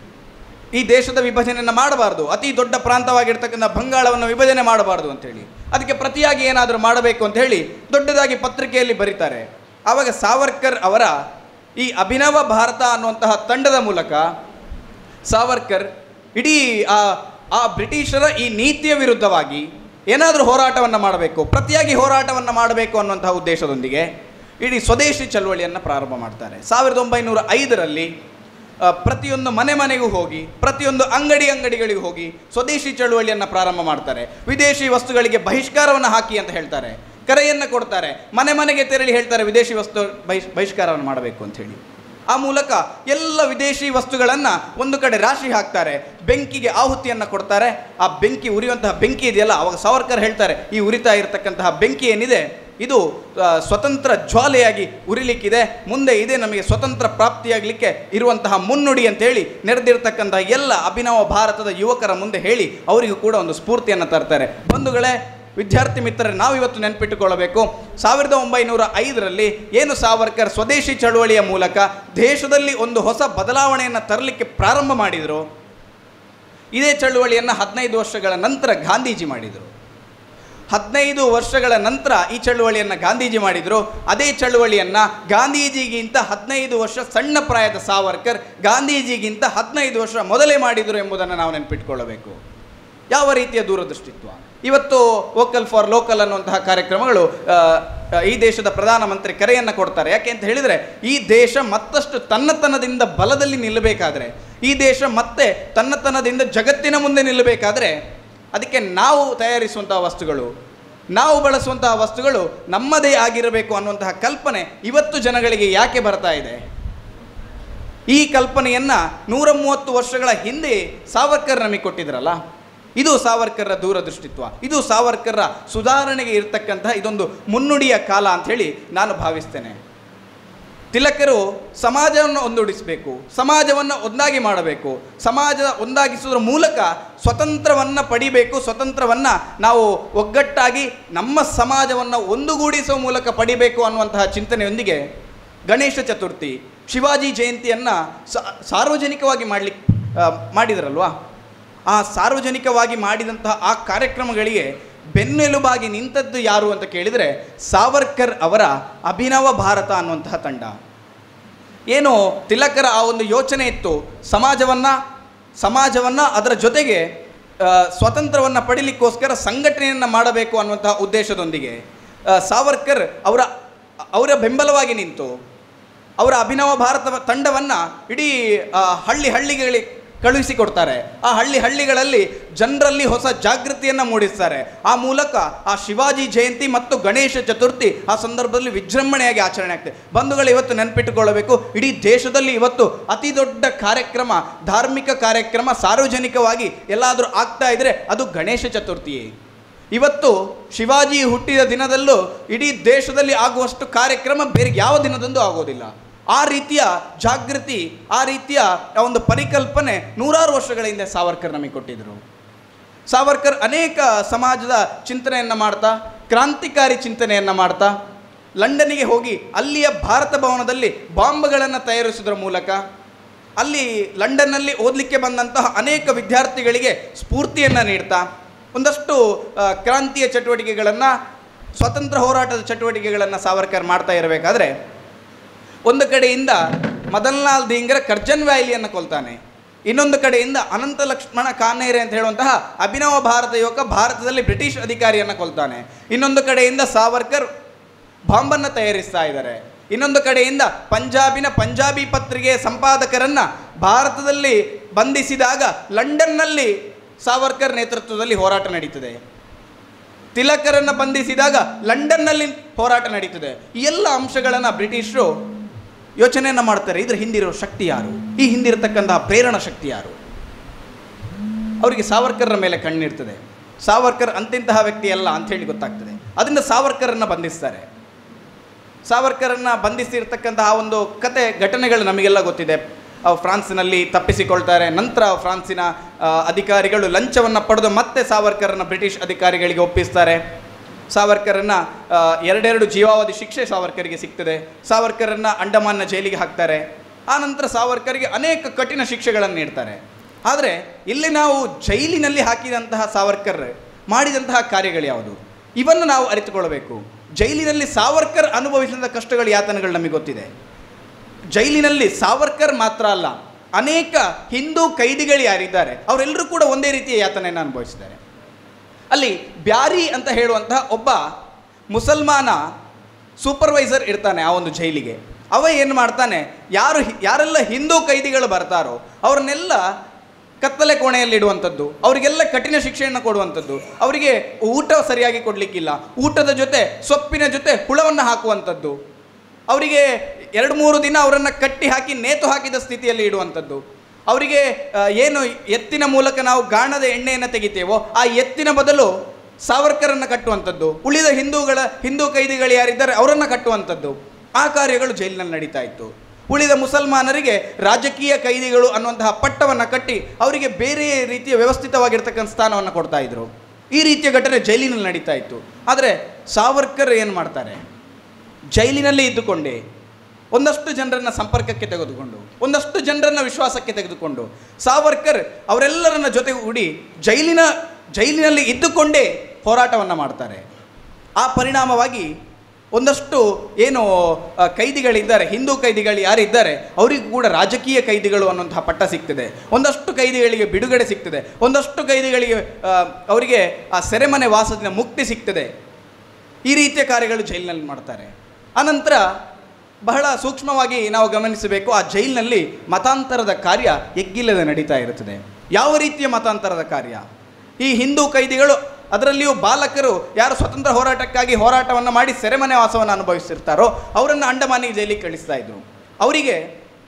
ಈ ದೇಶದ ವಿಭಜನೆಯನ್ನು ಮಾಡಬಾರ್ದು ಅತಿ ದೊಡ್ಡ ಪ್ರಾಂತವಾಗಿರ್ತಕ್ಕಂಥ ಬಂಗಾಳವನ್ನು ವಿಭಜನೆ ಮಾಡಬಾರ್ದು ಅಂತ ಹೇಳಿ ಅದಕ್ಕೆ ಪ್ರತಿಯಾಗಿ ಏನಾದರೂ ಮಾಡಬೇಕು ಅಂತ ಹೇಳಿ ದೊಡ್ಡದಾಗಿ ಪತ್ರಿಕೆಯಲ್ಲಿ ಬರೀತಾರೆ ಆವಾಗ ಸಾವರ್ಕರ್ ಅವರ ಈ ಅಭಿನವ ಭಾರತ ಅನ್ನುವಂತಹ ತಂಡದ ಮೂಲಕ ಸಾವರ್ಕರ್ ಇಡೀ ಆ ಆ ಬ್ರಿಟಿಷರ ಈ ನೀತಿಯ ವಿರುದ್ಧವಾಗಿ ಏನಾದರೂ ಹೋರಾಟವನ್ನು ಮಾಡಬೇಕು ಪ್ರತಿಯಾಗಿ ಹೋರಾಟವನ್ನು ಮಾಡಬೇಕು ಅನ್ನುವಂತಹ ಉದ್ದೇಶದೊಂದಿಗೆ ಇಡೀ ಸ್ವದೇಶಿ ಚಳವಳಿಯನ್ನು ಪ್ರಾರಂಭ ಮಾಡ್ತಾರೆ ಸಾವಿರದ ಒಂಬೈನೂರ ಐದರಲ್ಲಿ ಆ, ಪ್ರತಿಯೊಂದು ಮನೆ ಮನೆಗೂ ಹೋಗಿ ಪ್ರತಿಯೊಂದು ಅಂಗಡಿ ಅಂಗಡಿಗಳಿಗೂ ಹೋಗಿ ಸ್ವದೇಶಿ ಚಳುವಳಿಯನ್ನು ಪ್ರಾರಂಭ ಮಾಡ್ತಾರೆ ವಿದೇಶಿ ವಸ್ತುಗಳಿಗೆ ಬಹಿಷ್ಕಾರವನ್ನು ಹಾಕಿ ಅಂತ ಹೇಳ್ತಾರೆ ಕರೆಯನ್ನು ಕೊಡ್ತಾರೆ ಮನೆ ಮನೆಗೆ ತೆರಳಿ ಹೇಳ್ತಾರೆ ವಿದೇಶಿ ವಸ್ತು ಬಹಿಷ್ ಬಹಿಷ್ಕಾರವನ್ನು ಮಾಡಬೇಕು ಅಂತ ಹೇಳಿ ಆ ಮೂಲಕ ಎಲ್ಲ ವಿದೇಶಿ ವಸ್ತುಗಳನ್ನು ಒಂದು ಕಡೆ ರಾಶಿ ಹಾಕ್ತಾರೆ ಬೆಂಕಿಗೆ ಆಹುತಿಯನ್ನು ಕೊಡ್ತಾರೆ ಆ ಬೆಂಕಿ ಉರಿಯುವಂತಹ ಬೆಂಕಿ ಇದೆಯಲ್ಲ ಅವಾಗ ಸಾವರ್ಕರ್ ಹೇಳ್ತಾರೆ ಈ ಉರಿತಾ ಇರತಕ್ಕಂತಹ ಬೆಂಕಿ ಏನಿದೆ ಇದು ಆ, ಸ್ವತಂತ್ರ ಜ್ವಾಲೆಯಾಗಿ ಉರಿಲಿಕ್ಕಿದೆ ಮುಂದೆ ಇದೆ ನಮಗೆ ಸ್ವತಂತ್ರ ಪ್ರಾಪ್ತಿಯಾಗಲಿಕ್ಕೆ ಇರುವಂತಹ ಮುನ್ನುಡಿ ಅಂತ ಹೇಳಿ ನೆರೆದಿರ್ತಕ್ಕಂತಹ ಎಲ್ಲ ಅಭಿನವ ಭಾರತದ ಯುವಕರ ಮುಂದೆ ಹೇಳಿ ಅವರಿಗೂ ಕೂಡ ಒಂದು ಸ್ಫೂರ್ತಿಯನ್ನು ತರ್ತಾರೆ ಬಂಧುಗಳೇ ವಿದ್ಯಾರ್ಥಿ ಮಿತ್ರರೇ ನಾವು ಇವತ್ತು ನೆನಪಿಟ್ಟುಕೊಳ್ಳಬೇಕು ಸಾವಿರದ ಒಂಬೈನೂರ ಐದರಲ್ಲಿ ಏನು ಸಾವರ್ಕರ್ ಸ್ವದೇಶಿ ಚಳುವಳಿಯ ಮೂಲಕ ದೇಶದಲ್ಲಿ ಒಂದು ಹೊಸ ಬದಲಾವಣೆಯನ್ನು ತರಲಿಕ್ಕೆ ಪ್ರಾರಂಭ ಮಾಡಿದರು ಇದೇ ಚಳುವಳಿಯನ್ನು ಹದಿನೈದು ವರ್ಷಗಳ ನಂತರ ಗಾಂಧೀಜಿ ಮಾಡಿದರು ಹದಿನೈದು ವರ್ಷಗಳ ನಂತರ ಈ ಚಳುವಳಿಯನ್ನು ಗಾಂಧೀಜಿ ಮಾಡಿದರು ಅದೇ ಚಳುವಳಿಯನ್ನು ಗಾಂಧೀಜಿಗಿಂತ ಹದಿನೈದು ವರ್ಷ ಸಣ್ಣ ಪ್ರಾಯದ ಸಾವರ್ಕರ್ ಗಾಂಧೀಜಿಗಿಂತ ಹದಿನೈದು ವರ್ಷ ಮೊದಲೇ ಮಾಡಿದರು ಎಂಬುದನ್ನು ನಾವು ನೆನಪಿಟ್ಕೊಳ್ಳಬೇಕು ಯಾವ ರೀತಿಯ ದೂರದೃಷ್ಟಿತ್ವ ಇವತ್ತು ವೋಕಲ್ ಫಾರ್ ಲೋಕಲ್ ಅನ್ನುವಂತಹ ಕಾರ್ಯಕ್ರಮಗಳು ಆ, ಆ, ಈ ದೇಶದ ಪ್ರಧಾನಮಂತ್ರಿ ಕರೆಯನ್ನು ಕೊಡ್ತಾರೆ ಯಾಕೆ ಅಂತ ಹೇಳಿದರೆ ಈ ದೇಶ ಮತ್ತಷ್ಟು ತನ್ನತನದಿಂದ ಬಲದಲ್ಲಿ ನಿಲ್ಲಬೇಕಾದ್ರೆ ಈ ದೇಶ ಮತ್ತೆ ತನ್ನತನದಿಂದ ಜಗತ್ತಿನ ಮುಂದೆ ನಿಲ್ಲಬೇಕಾದ್ರೆ ಅದಕ್ಕೆ ನಾವು ತಯಾರಿಸುವಂತಹ ವಸ್ತುಗಳು ನಾವು ಬಳಸುವಂತಹ ವಸ್ತುಗಳು ನಮ್ಮದೇ ಆಗಿರಬೇಕು ಅನ್ನುವಂತಹ ಕಲ್ಪನೆ ಇವತ್ತು ಜನಗಳಿಗೆ ಯಾಕೆ ಬರ್ತಾ ಇದೆ ಈ ಕಲ್ಪನೆಯನ್ನು ನೂರ ಮೂವತ್ತು ವರ್ಷಗಳ ಹಿಂದೆ ಸಾವರ್ಕರ್ ನಮಗೆ ಕೊಟ್ಟಿದ್ರಲ್ಲ ಇದು ಸಾವರ್ಕರ್ರ ದೂರದೃಷ್ಟಿತ್ವ ಇದು ಸಾವರ್ಕರ್ರ ಸುಧಾರಣೆಗೆ ಇರತಕ್ಕಂತಹ ಇದೊಂದು ಮುನ್ನುಡಿಯ ಕಾಲ ಅಂತ ಹೇಳಿ ನಾನು ಭಾವಿಸ್ತೇನೆ ತಿಲಕರು ಸಮಾಜವನ್ನು ಒಂದೂಡಿಸಬೇಕು ಸಮಾಜವನ್ನು ಒಂದಾಗಿ ಮಾಡಬೇಕು ಸಮಾಜ ಒಂದಾಗಿಸುವುದರ ಮೂಲಕ ಸ್ವತಂತ್ರವನ್ನು ಪಡಿಬೇಕು ಸ್ವತಂತ್ರವನ್ನು ನಾವು ಒಗ್ಗಟ್ಟಾಗಿ ನಮ್ಮ ಸಮಾಜವನ್ನು ಒಂದುಗೂಡಿಸುವ ಮೂಲಕ ಪಡಿಬೇಕು ಅನ್ನುವಂತಹ ಚಿಂತನೆಯೊಂದಿಗೆ ಗಣೇಶ ಚತುರ್ಥಿ ಶಿವಾಜಿ ಜಯಂತಿಯನ್ನು ಸಾರ್ವಜನಿಕವಾಗಿ ಮಾಡಲಿಕ್ಕೆ ಮಾಡಿದರಲ್ವಾ ಆ ಸಾರ್ವಜನಿಕವಾಗಿ ಮಾಡಿದಂತಹ ಆ ಕಾರ್ಯಕ್ರಮಗಳಿಗೆ ಬೆನ್ನೆಲುಬಾಗಿ ನಿಂತದ್ದು ಯಾರು ಅಂತ ಕೇಳಿದರೆ ಸಾವರ್ಕರ್ ಅವರ ಅಭಿನವ ಭಾರತ ಅನ್ನುವಂತಹ ತಂಡ ಏನು ತಿಲಕರ ಆ ಒಂದು ಯೋಚನೆ ಇತ್ತು ಸಮಾಜವನ್ನು ಸಮಾಜವನ್ನು ಅದರ ಜೊತೆಗೆ ಆ, ಸ್ವತಂತ್ರವನ್ನು ಪಡಿಲಿಕ್ಕೋಸ್ಕರ ಸಂಘಟನೆಯನ್ನು ಮಾಡಬೇಕು ಅನ್ನುವಂತಹ ಉದ್ದೇಶದೊಂದಿಗೆ ಆ, ಸಾವರ್ಕರ್ ಅವರ ಅವರ ಬೆಂಬಲವಾಗಿ ನಿಂತು ಅವರ ಅಭಿನವ ಭಾರತ ತಂಡವನ್ನು ಇಡೀ ಆ, ಹಳ್ಳಿ ಹಳ್ಳಿಗಳಿಗೆ ಕಳುಹಿಸಿಕೊಡ್ತಾರೆ ಆ ಹಳ್ಳಿ ಹಳ್ಳಿಗಳಲ್ಲಿ ಜನರಲ್ಲಿ ಹೊಸ ಜಾಗೃತಿಯನ್ನು ಮೂಡಿಸ್ತಾರೆ ಆ ಮೂಲಕ ಆ ಶಿವಾಜಿ ಜಯಂತಿ ಮತ್ತು ಗಣೇಶ ಚತುರ್ಥಿ ಆ ಸಂದರ್ಭದಲ್ಲಿ ವಿಜೃಂಭಣೆಯಾಗಿ ಆಚರಣೆ ಆಗ್ತದೆ ಬಂಧುಗಳು ಇವತ್ತು ನೆನಪಿಟ್ಟುಕೊಳ್ಳಬೇಕು ಇಡೀ ದೇಶದಲ್ಲಿ ಇವತ್ತು ಅತಿ ದೊಡ್ಡ ಕಾರ್ಯಕ್ರಮ ಧಾರ್ಮಿಕ ಕಾರ್ಯಕ್ರಮ ಸಾರ್ವಜನಿಕವಾಗಿ ಎಲ್ಲಾದರೂ ಆಗ್ತಾ ಇದ್ರೆ ಅದು ಗಣೇಶ ಚತುರ್ಥಿಯೇ ಇವತ್ತು ಶಿವಾಜಿ ಹುಟ್ಟಿದ ದಿನದಲ್ಲೂ ಇಡೀ ದೇಶದಲ್ಲಿ ಆಗುವಷ್ಟು ಕಾರ್ಯಕ್ರಮ ಬೇರೆ ಯಾವ ದಿನದಂದು ಆಗೋದಿಲ್ಲ ಆ ರೀತಿಯ ಜಾಗೃತಿ ಆ ರೀತಿಯ ಆ ಒಂದು ಪರಿಕಲ್ಪನೆ ನೂರಾರು ವರ್ಷಗಳ ಹಿಂದೆ ಸಾವರ್ಕರ್ ನಮಗೆ ಕೊಟ್ಟಿದ್ದರು ಸಾವರ್ಕರ್ ಅನೇಕ ಸಮಾಜದ ಚಿಂತನೆಯನ್ನು ಮಾಡ್ತಾ ಕ್ರಾಂತಿಕಾರಿ ಚಿಂತನೆಯನ್ನು ಮಾಡ್ತಾ ಲಂಡನ್ನಿಗೆ ಹೋಗಿ ಅಲ್ಲಿಯ ಭಾರತ ಭವನದಲ್ಲಿ ಬಾಂಬ್ಗಳನ್ನು ತಯಾರಿಸುವುದರ ಮೂಲಕ ಅಲ್ಲಿ ಲಂಡನ್ನಲ್ಲಿ ಓದಲಿಕ್ಕೆ ಬಂದಂತಹ ಅನೇಕ ವಿದ್ಯಾರ್ಥಿಗಳಿಗೆ ಸ್ಫೂರ್ತಿಯನ್ನು ನೀಡ್ತಾ ಒಂದಷ್ಟು ಆ, ಕ್ರಾಂತಿಯ ಚಟುವಟಿಕೆಗಳನ್ನು ಸ್ವತಂತ್ರ ಹೋರಾಟದ ಚಟುವಟಿಕೆಗಳನ್ನು ಸಾವರ್ಕರ್ ಮಾಡ್ತಾ ಇರಬೇಕಾದ್ರೆ ಒಂದು ಕಡೆಯಿಂದ ಮದನ್ಲಾಲ್ ಧೀಂಗರ ಕರ್ಜನ್ ವ್ಯಾಲಿಯನ್ನು ಕೊಲ್ತಾನೆ ಇನ್ನೊಂದು ಕಡೆಯಿಂದ ಅನಂತ ಲಕ್ಷ್ಮಣ ಕಾನೇರೆ ಅಂತ ಹೇಳುವಂತಹ ಅಭಿನವ ಭಾರತ ಯುವಕ ಭಾರತದಲ್ಲಿ ಬ್ರಿಟಿಷ್ ಅಧಿಕಾರಿಯನ್ನು ಕೊಲ್ತಾನೆ ಇನ್ನೊಂದು ಕಡೆಯಿಂದ ಸಾವರ್ಕರ್ ಬಾಂಬನ್ನು ತಯಾರಿಸ್ತಾ ಇದ್ದಾರೆ ಇನ್ನೊಂದು ಕಡೆಯಿಂದ ಪಂಜಾಬಿನ ಪಂಜಾಬಿ ಪತ್ರಿಕೆಯ ಸಂಪಾದಕರನ್ನ ಭಾರತದಲ್ಲಿ ಬಂಧಿಸಿದಾಗ ಲಂಡನ್ನಲ್ಲಿ ಸಾವರ್ಕರ್ ನೇತೃತ್ವದಲ್ಲಿ ಹೋರಾಟ ನಡೀತದೆ ತಿಲಕರನ್ನು ಬಂಧಿಸಿದಾಗ ಲಂಡನ್ನಲ್ಲಿ ಹೋರಾಟ ನಡೀತದೆ ಈ ಎಲ್ಲ ಅಂಶಗಳನ್ನು ಬ್ರಿಟಿಷರು ಯೋಚನೆಯನ್ನು ಮಾಡ್ತಾರೆ ಇದ್ರ ಹಿಂದಿರೋ ಶಕ್ತಿ ಯಾರು ಈ ಹಿಂದಿರತಕ್ಕಂತಹ ಪ್ರೇರಣ ಶಕ್ತಿ ಯಾರು ಅವರಿಗೆ ಸಾವರ್ಕರ್ರ ಮೇಲೆ ಕಣ್ಣಿರ್ತದೆ ಸಾವರ್ಕರ್ ಅಂತಿಂತಹ ವ್ಯಕ್ತಿ ಅಲ್ಲ ಅಂಥೇಳಿ ಗೊತ್ತಾಗ್ತದೆ ಅದರಿಂದ ಸಾವರ್ಕರನ್ನು ಬಂಧಿಸ್ತಾರೆ ಸಾವರ್ಕರನ್ನು ಬಂಧಿಸಿರ್ತಕ್ಕಂತಹ ಒಂದು ಕತೆ ಘಟನೆಗಳು ನಮಗೆಲ್ಲ ಗೊತ್ತಿದೆ ಅವು ಫ್ರಾನ್ಸ್ನಲ್ಲಿ ತಪ್ಪಿಸಿಕೊಳ್ತಾರೆ ನಂತರ ಫ್ರಾನ್ಸಿನ ಆ, ಅಧಿಕಾರಿಗಳು ಲಂಚವನ್ನು ಪಡೆದು ಮತ್ತೆ ಸಾವರ್ಕರನ್ನು ಬ್ರಿಟಿಷ್ ಅಧಿಕಾರಿಗಳಿಗೆ ಒಪ್ಪಿಸ್ತಾರೆ ಸಾವರ್ಕರನ್ನು ಎರಡೆರಡು ಜೀವಾವಧಿ ಶಿಕ್ಷೆ ಸಾವರ್ಕರಿಗೆ ಸಿಗ್ತದೆ ಸಾವರ್ಕರನ್ನು ಅಂಡಮಾನ್ನ ಜೈಲಿಗೆ ಹಾಕ್ತಾರೆ ಆನಂತರ ಸಾವರ್ಕರಿಗೆ ಅನೇಕ ಕಠಿಣ ಶಿಕ್ಷೆಗಳನ್ನು ನೀಡ್ತಾರೆ ಆದರೆ ಇಲ್ಲಿ ನಾವು ಜೈಲಿನಲ್ಲಿ ಹಾಕಿದಂತಹ ಸಾವರ್ಕರ್ ಮಾಡಿದಂತಹ ಕಾರ್ಯಗಳು ಯಾವುದು ಇವನ್ನು ನಾವು ಅರಿತುಕೊಳ್ಳಬೇಕು ಜೈಲಿನಲ್ಲಿ ಸಾವರ್ಕರ್ ಅನುಭವಿಸಿದ ಕಷ್ಟಗಳು ಯಾತನೆಗಳು ನಮಗೆ ಗೊತ್ತಿದೆ ಜೈಲಿನಲ್ಲಿ ಸಾವರ್ಕರ್ ಮಾತ್ರ ಅಲ್ಲ ಅನೇಕ ಹಿಂದೂ ಕೈದಿಗಳು ಯಾರಿದ್ದಾರೆ ಅವರೆಲ್ಲರೂ ಕೂಡ ಒಂದೇ ರೀತಿಯ ಯಾತನೆಯನ್ನು ಅನುಭವಿಸಿದ್ದಾರೆ ಅಲ್ಲಿ ಬ್ಯಾರಿ ಅಂತ ಹೇಳುವಂತಹ ಒಬ್ಬ ಮುಸಲ್ಮಾನ ಸೂಪರ್ವೈಸರ್ ಇರ್ತಾನೆ ಆ ಒಂದು ಜೈಲಿಗೆ ಅವ ಏನು ಮಾಡ್ತಾನೆ ಯಾರು ಹಿ- ಯಾರೆಲ್ಲ ಹಿಂದೂ ಕೈದಿಗಳು ಬರ್ತಾರೋ ಅವ್ರನ್ನೆಲ್ಲ ಕತ್ತಲೆ ಕೋಣೆಯಲ್ಲಿ ಇಡುವಂಥದ್ದು ಅವರಿಗೆಲ್ಲ ಕಠಿಣ ಶಿಕ್ಷೆಯನ್ನು ಕೊಡುವಂಥದ್ದು ಅವರಿಗೆ ಊಟ ಸರಿಯಾಗಿ ಕೊಡಲಿಕ್ಕಿಲ್ಲ ಊಟದ ಜೊತೆ ಸೊಪ್ಪಿನ ಜೊತೆ ಹುಳವನ್ನು ಹಾಕುವಂಥದ್ದು ಅವರಿಗೆ ಎರಡು ಮೂರು ದಿನ ಅವರನ್ನು ಕಟ್ಟಿ ಹಾಕಿ ನೇತು ಹಾಕಿದ ಸ್ಥಿತಿಯಲ್ಲಿ ಇಡುವಂಥದ್ದು ಅವರಿಗೆ ಆ, ಏನು ಎತ್ತಿನ ಮೂಲಕ ನಾವು ಗಾಣದ ಎಣ್ಣೆಯನ್ನು ತೆಗಿತೇವೋ ಆ ಎತ್ತಿನ ಬದಲು ಸಾವರ್ಕರನ್ನು ಕಟ್ಟುವಂಥದ್ದು ಉಳಿದ ಹಿಂದೂಗಳ ಹಿಂದೂ ಕೈದಿಗಳು ಯಾರಿದ್ದಾರೆ ಅವರನ್ನು ಕಟ್ಟುವಂಥದ್ದು ಆ ಕಾರ್ಯಗಳು ಜೈಲಿನಲ್ಲಿ ನಡೀತಾ ಇತ್ತು ಉಳಿದ ಮುಸಲ್ಮಾನರಿಗೆ ರಾಜಕೀಯ ಕೈದಿಗಳು ಅನ್ನುವಂತಹ ಪಟ್ಟವನ್ನು ಕಟ್ಟಿ ಅವರಿಗೆ ಬೇರೆ ರೀತಿಯ ವ್ಯವಸ್ಥಿತವಾಗಿರ್ತಕ್ಕಂಥ ಸ್ಥಾನವನ್ನು ಕೊಡ್ತಾ ಇದ್ರು ಈ ರೀತಿಯ ಘಟನೆ ಜೈಲಿನಲ್ಲಿ ನಡೀತಾ ಇತ್ತು ಆದರೆ ಸಾವರ್ಕರ್ ಏನು ಮಾಡ್ತಾರೆ ಜೈಲಿನಲ್ಲಿ ಇದ್ದುಕೊಂಡೇ ಒಂದಷ್ಟು ಜನರನ್ನ ಸಂಪರ್ಕಕ್ಕೆ ತೆಗೆದುಕೊಂಡು ಒಂದಷ್ಟು ಜನರನ್ನ ವಿಶ್ವಾಸಕ್ಕೆ ತೆಗೆದುಕೊಂಡು ಸಾವರ್ಕರ್ ಅವರೆಲ್ಲರನ್ನ ಜೊತೆಗೂಡಿ ಜೈಲಿನ ಜೈಲಿನಲ್ಲಿ ಇದ್ದುಕೊಂಡೇ ಹೋರಾಟವನ್ನು ಮಾಡ್ತಾರೆ ಆ ಪರಿಣಾಮವಾಗಿ ಒಂದಷ್ಟು ಏನು ಆ, ಕೈದಿಗಳಿದ್ದಾರೆ ಹಿಂದೂ ಕೈದಿಗಳು ಯಾರಿದ್ದಾರೆ ಅವರಿಗೂ ಕೂಡ ರಾಜಕೀಯ ಕೈದಿಗಳು ಅನ್ನುವಂತಹ ಪಟ್ಟ ಸಿಗ್ತದೆ ಒಂದಷ್ಟು ಕೈದಿಗಳಿಗೆ ಬಿಡುಗಡೆ ಸಿಗ್ತದೆ ಒಂದಷ್ಟು ಕೈದಿಗಳಿಗೆ ಆ, ಅವರಿಗೆ ಆ ಸೆರೆಮನೆ ವಾಸದಿಂದ ಮುಕ್ತಿ ಸಿಗ್ತದೆ ಈ ರೀತಿಯ ಕಾರ್ಯಗಳು ಜೈಲಿನಲ್ಲಿ ಮಾಡ್ತಾರೆ ಅನಂತರ ಬಹಳ ಸೂಕ್ಷ್ಮವಾಗಿ ನಾವು ಗಮನಿಸಬೇಕು ಆ ಜೈಲಿನಲ್ಲಿ ಮತಾಂತರದ ಕಾರ್ಯ ಎಗ್ಗಿಲ್ಲದೆ ನಡೀತಾ ಇರುತ್ತದೆ ಯಾವ ರೀತಿಯ ಮತಾಂತರದ ಕಾರ್ಯ ಈ ಹಿಂದೂ ಕೈದಿಗಳು ಅದರಲ್ಲಿಯೂ ಬಾಲಕರು ಯಾರು ಸ್ವತಂತ್ರ ಹೋರಾಟಕ್ಕಾಗಿ ಹೋರಾಟವನ್ನು ಮಾಡಿ ಸೆರೆಮನೆ ವಾಸವನ್ನು ಅನುಭವಿಸಿರ್ತಾರೋ ಅವರನ್ನು ಅಂಡಮಾನಿಗೆ ಜೈಲಿಗೆ ಕಳಿಸ್ತಾ ಇದ್ರು ಅವರಿಗೆ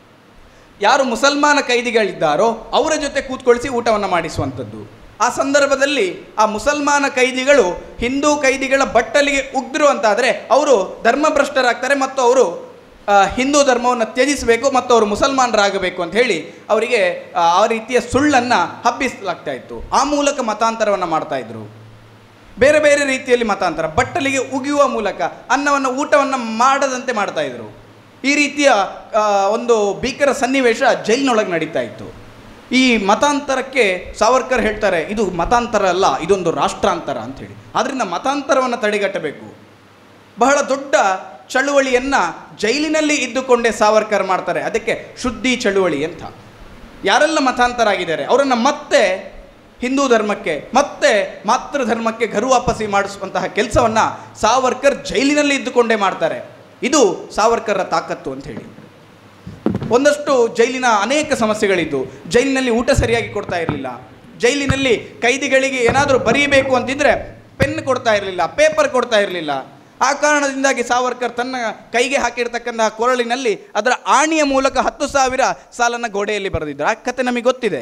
ಯಾರು ಮುಸಲ್ಮಾನ ಕೈದಿಗಳಿದ್ದಾರೋ ಅವರ ಜೊತೆ ಕೂತ್ಕೊಳಿಸಿ ಊಟವನ್ನು ಮಾಡಿಸುವಂಥದ್ದು ಆ ಸಂದರ್ಭದಲ್ಲಿ ಆ ಮುಸಲ್ಮಾನ ಕೈದಿಗಳು ಹಿಂದೂ ಕೈದಿಗಳ ಬಟ್ಟಲಿಗೆ ಉಗ್ದ್ರು ಅಂತಾದರೆ ಅವರು ಧರ್ಮಭ್ರಷ್ಟರಾಗ್ತಾರೆ ಮತ್ತು ಅವರು ಆ, ಹಿಂದೂ ಧರ್ಮವನ್ನು ತ್ಯಜಿಸಬೇಕು ಮತ್ತು ಅವರು ಮುಸಲ್ಮಾನರಾಗಬೇಕು ಅಂತ ಹೇಳಿ ಅವರಿಗೆ ಆ, ಆ ರೀತಿಯ ಸುಳ್ಳನ್ನು ಹಬ್ಬಿಸಲಾಗ್ತಾ ಇತ್ತು ಆ ಮೂಲಕ ಮತಾಂತರವನ್ನು ಮಾಡ್ತಾ ಇದ್ರು ಬೇರೆ ಬೇರೆ ರೀತಿಯಲ್ಲಿ ಮತಾಂತರ ಬಟ್ಟಲಿಗೆ ಉಗಿಯುವ ಮೂಲಕ ಅನ್ನವನ್ನು ಊಟವನ್ನು ಮಾಡದಂತೆ ಮಾಡ್ತಾ ಇದ್ರು ಈ ರೀತಿಯ ಆ, ಒಂದು ಭೀಕರ ಸನ್ನಿವೇಶ ಜೈಲಿನೊಳಗೆ ನಡೀತಾ ಇತ್ತು ಈ ಮತಾಂತರಕ್ಕೆ ಸಾವರ್ಕರ್ ಹೇಳ್ತಾರೆ ಇದು ಮತಾಂತರ ಅಲ್ಲ ಇದೊಂದು ರಾಷ್ಟ್ರಾಂತರ ಅಂಥೇಳಿ ಆದ್ದರಿಂದ ಮತಾಂತರವನ್ನು ತಡೆಗಟ್ಟಬೇಕು ಬಹಳ ದೊಡ್ಡ ಚಳುವಳಿಯನ್ನು ಜೈಲಿನಲ್ಲಿ ಇದ್ದುಕೊಂಡೇ ಸಾವರ್ಕರ್ ಮಾಡ್ತಾರೆ ಅದಕ್ಕೆ ಶುದ್ಧಿ ಚಳುವಳಿ ಅಂತ ಯಾರೆಲ್ಲ ಮತಾಂತರ ಆಗಿದ್ದಾರೆ ಅವರನ್ನು ಮತ್ತೆ ಹಿಂದೂ ಧರ್ಮಕ್ಕೆ ಮತ್ತೆ ಮಾತೃ ಧರ್ಮಕ್ಕೆ ಗರು ವಾಪಸಿ ಮಾಡಿಸುವಂತಹ ಕೆಲಸವನ್ನು ಸಾವರ್ಕರ್ ಜೈಲಿನಲ್ಲಿ ಇದ್ದುಕೊಂಡೇ ಮಾಡ್ತಾರೆ ಇದು ಸಾವರ್ಕರ್ರ ತಾಕತ್ತು ಅಂತ ಹೇಳಿ ಒಂದಷ್ಟು ಜೈಲಿನ ಅನೇಕ ಸಮಸ್ಯೆಗಳಿದ್ದು ಜೈಲಿನಲ್ಲಿ ಊಟ ಸರಿಯಾಗಿ ಕೊಡ್ತಾ ಇರಲಿಲ್ಲ ಜೈಲಿನಲ್ಲಿ ಕೈದಿಗಳಿಗೆ ಏನಾದರೂ ಬರೀಬೇಕು ಅಂತಿದ್ರೆ ಪೆನ್ ಕೊಡ್ತಾ ಇರಲಿಲ್ಲ ಪೇಪರ್ ಕೊಡ್ತಾ ಇರಲಿಲ್ಲ ಆ ಕಾರಣದಿಂದಾಗಿ ಸಾವರ್ಕರ್ ತನ್ನ ಕೈಗೆ ಹಾಕಿರ್ತಕ್ಕಂತಹ ಕೊರಳಿನಲ್ಲಿ ಅದರ ಆಣಿಯ ಮೂಲಕ ಹತ್ತು ಸಾವಿರ ಸಾಲನ್ನು ಗೋಡೆಯಲ್ಲಿ ಬರೆದಿದ್ದರು ಆ ಕತೆ ನಮಗೆ ಗೊತ್ತಿದೆ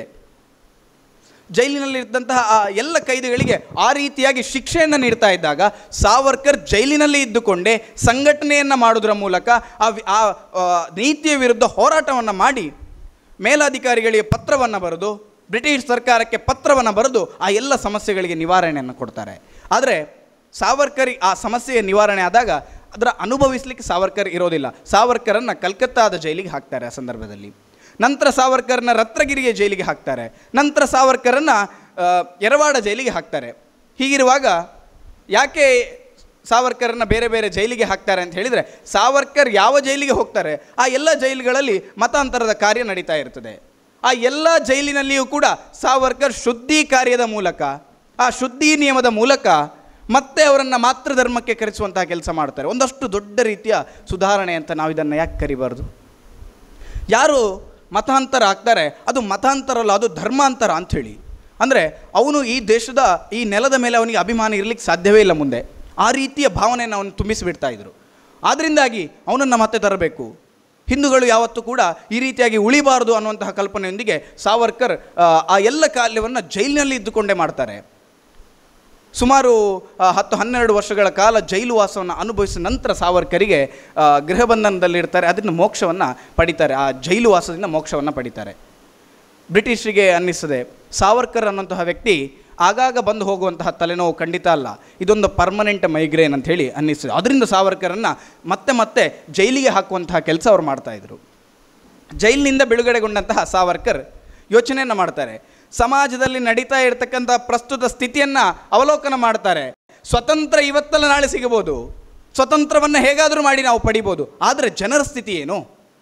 ಜೈಲಿನಲ್ಲಿದ್ದಂತಹ ಆ ಎಲ್ಲ ಕೈದಿಗಳಿಗೆ ಆ ರೀತಿಯಾಗಿ ಶಿಕ್ಷೆಯನ್ನು ನೀಡ್ತಾ ಇದ್ದಾಗ ಸಾವರ್ಕರ್ ಜೈಲಿನಲ್ಲಿ ಇದ್ದುಕೊಂಡೇ ಸಂಘಟನೆಯನ್ನು ಮಾಡೋದರ ಮೂಲಕ ಆ ವಿ- ಆ ಆ, ನೀತಿಯ ವಿರುದ್ಧ ಹೋರಾಟವನ್ನು ಮಾಡಿ ಮೇಲಾಧಿಕಾರಿಗಳಿಗೆ ಪತ್ರವನ್ನು ಬರೆದು ಬ್ರಿಟಿಷ್ ಸರ್ಕಾರಕ್ಕೆ ಪತ್ರವನ್ನು ಬರೆದು ಆ ಎಲ್ಲ ಸಮಸ್ಯೆಗಳಿಗೆ ನಿವಾರಣೆಯನ್ನು ಕೊಡ್ತಾರೆ ಆದರೆ ಸಾವರ್ಕರ್ ಆ ಸಮಸ್ಯೆಯ ನಿವಾರಣೆ ಆದಾಗ ಅದರ ಅನುಭವಿಸಲಿಕ್ಕೆ ಸಾವರ್ಕರ್ ಇರೋದಿಲ್ಲ ಸಾವರ್ಕರನ್ನು ಕಲ್ಕತ್ತಾದ ಜೈಲಿಗೆ ಹಾಕ್ತಾರೆ ಆ ಸಂದರ್ಭದಲ್ಲಿ ನಂತರ ಸಾವರ್ಕರ್ನ ರತ್ನಗಿರಿಯ ಜೈಲಿಗೆ ಹಾಕ್ತಾರೆ ನಂತರ ಸಾವರ್ಕರನ್ನು ಆ, ಯರವಾಡ ಜೈಲಿಗೆ ಹಾಕ್ತಾರೆ ಹೀಗಿರುವಾಗ ಯಾಕೆ ಸಾವರ್ಕರನ್ನ ಬೇರೆ ಬೇರೆ ಜೈಲಿಗೆ ಹಾಕ್ತಾರೆ ಅಂತ ಹೇಳಿದರೆ ಸಾವರ್ಕರ್ ಯಾವ ಜೈಲಿಗೆ ಹೋಗ್ತಾರೆ ಆ ಎಲ್ಲ ಜೈಲುಗಳಲ್ಲಿ ಮತಾಂತರದ ಕಾರ್ಯ ನಡೀತಾ ಇರ್ತದೆ ಆ ಎಲ್ಲ ಜೈಲಿನಲ್ಲಿಯೂ ಕೂಡ ಸಾವರ್ಕರ್ ಶುದ್ಧಿ ಕಾರ್ಯದ ಮೂಲಕ ಆ ಶುದ್ಧಿ ನಿಯಮದ ಮೂಲಕ ಮತ್ತೆ ಅವರನ್ನು ಮಾತೃ ಧರ್ಮಕ್ಕೆ ಕರೆಸುವಂತಹ ಕೆಲಸ ಮಾಡ್ತಾರೆ ಒಂದಷ್ಟು ದೊಡ್ಡ ರೀತಿಯ ಸುಧಾರಣೆ ಅಂತ ನಾವು ಇದನ್ನು ಯಾಕೆ ಕರಿಬಾರ್ದು ಯಾರು ಮತಾಂತರ ಆಗ್ತಾರೆ ಅದು ಮತಾಂತರ ಅಲ್ಲ ಅದು ಧರ್ಮಾಂತರ ಅಂಥೇಳಿ ಅಂದರೆ ಅವನು ಈ ದೇಶದ ಈ ನೆಲದ ಮೇಲೆ ಅವನಿಗೆ ಅಭಿಮಾನ ಇರಲಿಕ್ಕೆ ಸಾಧ್ಯವೇ ಇಲ್ಲ ಮುಂದೆ ಆ ರೀತಿಯ ಭಾವನೆಯನ್ನು ಅವನು ತುಂಬಿಸಿಬಿಡ್ತಾ ಇದ್ರು ಆದ್ದರಿಂದಾಗಿ ಅವನನ್ನು ಮತ್ತೆ ತರಬೇಕು ಹಿಂದೂಗಳು ಯಾವತ್ತೂ ಕೂಡ ಈ ರೀತಿಯಾಗಿ ಉಳಿಬಾರದು ಅನ್ನುವಂತಹ ಕಲ್ಪನೆಯೊಂದಿಗೆ ಸಾವರ್ಕರ್ ಆ, ಆ ಎಲ್ಲ ಕಾರ್ಯವನ್ನು ಜೈಲಿನಲ್ಲಿ ಇದ್ದುಕೊಂಡೇ ಮಾಡ್ತಾರೆ ಸುಮಾರು ಆ, ಹತ್ತು ಹನ್ನೆರಡು ವರ್ಷಗಳ ಕಾಲ ಜೈಲು ವಾಸವನ್ನು ಅನುಭವಿಸಿದ ನಂತರ ಸಾವರ್ಕರಿಗೆ ಆ, ಗೃಹ ಬಂಧನದಲ್ಲಿರ್ತಾರೆ ಅದರಿಂದ ಮೋಕ್ಷವನ್ನು ಪಡಿತಾರೆ ಆ ಜೈಲು ವಾಸದಿಂದ ಮೋಕ್ಷವನ್ನು ಪಡಿತಾರೆ ಬ್ರಿಟಿಷರಿಗೆ ಅನ್ನಿಸ್ತದೆ ಸಾವರ್ಕರ್ ಅನ್ನುವಂತಹ ವ್ಯಕ್ತಿ ಆಗಾಗ ಬಂದು ಹೋಗುವಂತಹ ತಲೆನೋವು ಖಂಡಿತ ಅಲ್ಲ ಇದೊಂದು ಪರ್ಮನೆಂಟ್ ಮೈಗ್ರೇನ್ ಅಂತ ಹೇಳಿ ಅನ್ನಿಸ್ತದೆ ಅದರಿಂದ ಸಾವರ್ಕರನ್ನು ಮತ್ತೆ ಮತ್ತೆ ಜೈಲಿಗೆ ಹಾಕುವಂತಹ ಕೆಲಸ ಅವ್ರು ಮಾಡ್ತಾಯಿದ್ರು ಜೈಲಿನಿಂದ ಬಿಡುಗಡೆಗೊಂಡಂತಹ ಸಾವರ್ಕರ್ ಯೋಚನೆಯನ್ನು ಮಾಡ್ತಾರೆ ಸಮಾಜದಲ್ಲಿ ನಡೀತಾ ಇರತಕ್ಕಂಥ ಪ್ರಸ್ತುತ ಸ್ಥಿತಿಯನ್ನು ಅವಲೋಕನ ಮಾಡ್ತಾರೆ ಸ್ವತಂತ್ರ ಇವತ್ತಲ್ಲ ನಾಳೆ ಸಿಗಬಹುದು ಸ್ವತಂತ್ರವನ್ನು ಹೇಗಾದರೂ ಮಾಡಿ ನಾವು ಪಡಿಬೋದು ಆದರೆ ಜನರ ಸ್ಥಿತಿ ಏನು